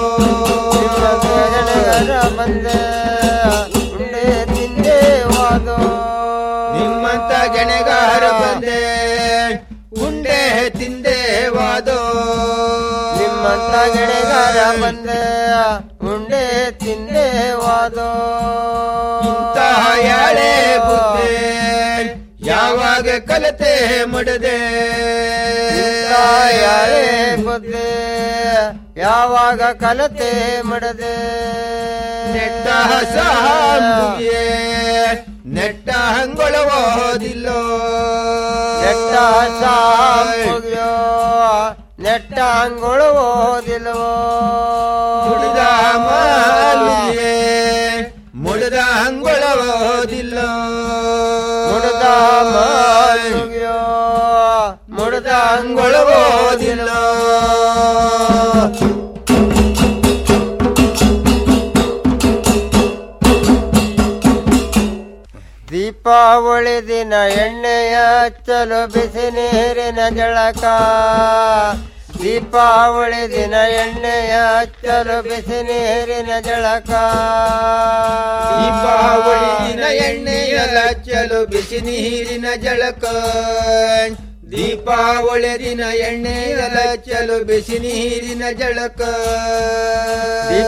ಗೆಣೆಗಾರ ಬಂದೆ ಉಂಡೆ ತಿಂದೆ ವಾದೋ ನಿಮ್ಮಂತ ಗೆಣೆಗಾರ ಬಂದೆ ಉಂಡೆ ತಿಂದೆ ವಾದೋ ನಿಮ್ಮಂತ ಗೆಣೆಗಾರ ಬಂದೆ ಉಂಡೆ ತಿಂದೆ ವಾದೋ ಇಂತಹ ಯಾಳೆ ಬುದ್ಧಿ ಯಾವಾಗ ಕಲತೆ ಮಡದೆ ಯಾರೇ ಬುದ್ಧಿ ಯಾವಾಗ ಕಲತೆ ಮಡದೆ ನೆಟ್ಟ ಸಹಾಂಬುಗೆ ನೆಟ್ಟ ಹಂಗೊಳವೋದಿಲ್ಲೋ ನೆಟ್ಟ ಸಾಂಬುಗ್ಯೋ ನೆಟ್ಟ ಅಂಗುಳು ಓದಿಲ್ವೋ ಮುಡಿದ ಮಾಲಿಗೆ ಮುಡಿದ ಹಂಗೊಳವೋದಿಲ್ಲೋ ಮುಡ್ದ ಮಾಲ್ಯೋ ಮುಡ್ದ ಅಂಗುಳು ಓದಿಲ್ವೋ ದೀಪಾವಳಿ ದಿನ ಎಣ್ಣೆಯ ಹಚ್ಚಲು ಬಿಸಿ ನೀರಿನ ಜಳಕ ದೀಪಾವಳಿ ದಿನ ಎಣ್ಣೆಯ ಹಚ್ಚಲು ಬಿಸಿ ನೀರಿನ ಜಳಕ ದೀಪಾವಳಿ ದಿನ ಎಣ್ಣೆಯ ಲಚ್ಚಲು ಬಿಸಿ ನೀರಿನ ಜಳಕ ದೀಪಾವಳಿ ದಿನ ಎಣ್ಣೆಯ ಲಚ್ಚಲು ಬಿಸಿ ನೀರಿನ ಜಳಕ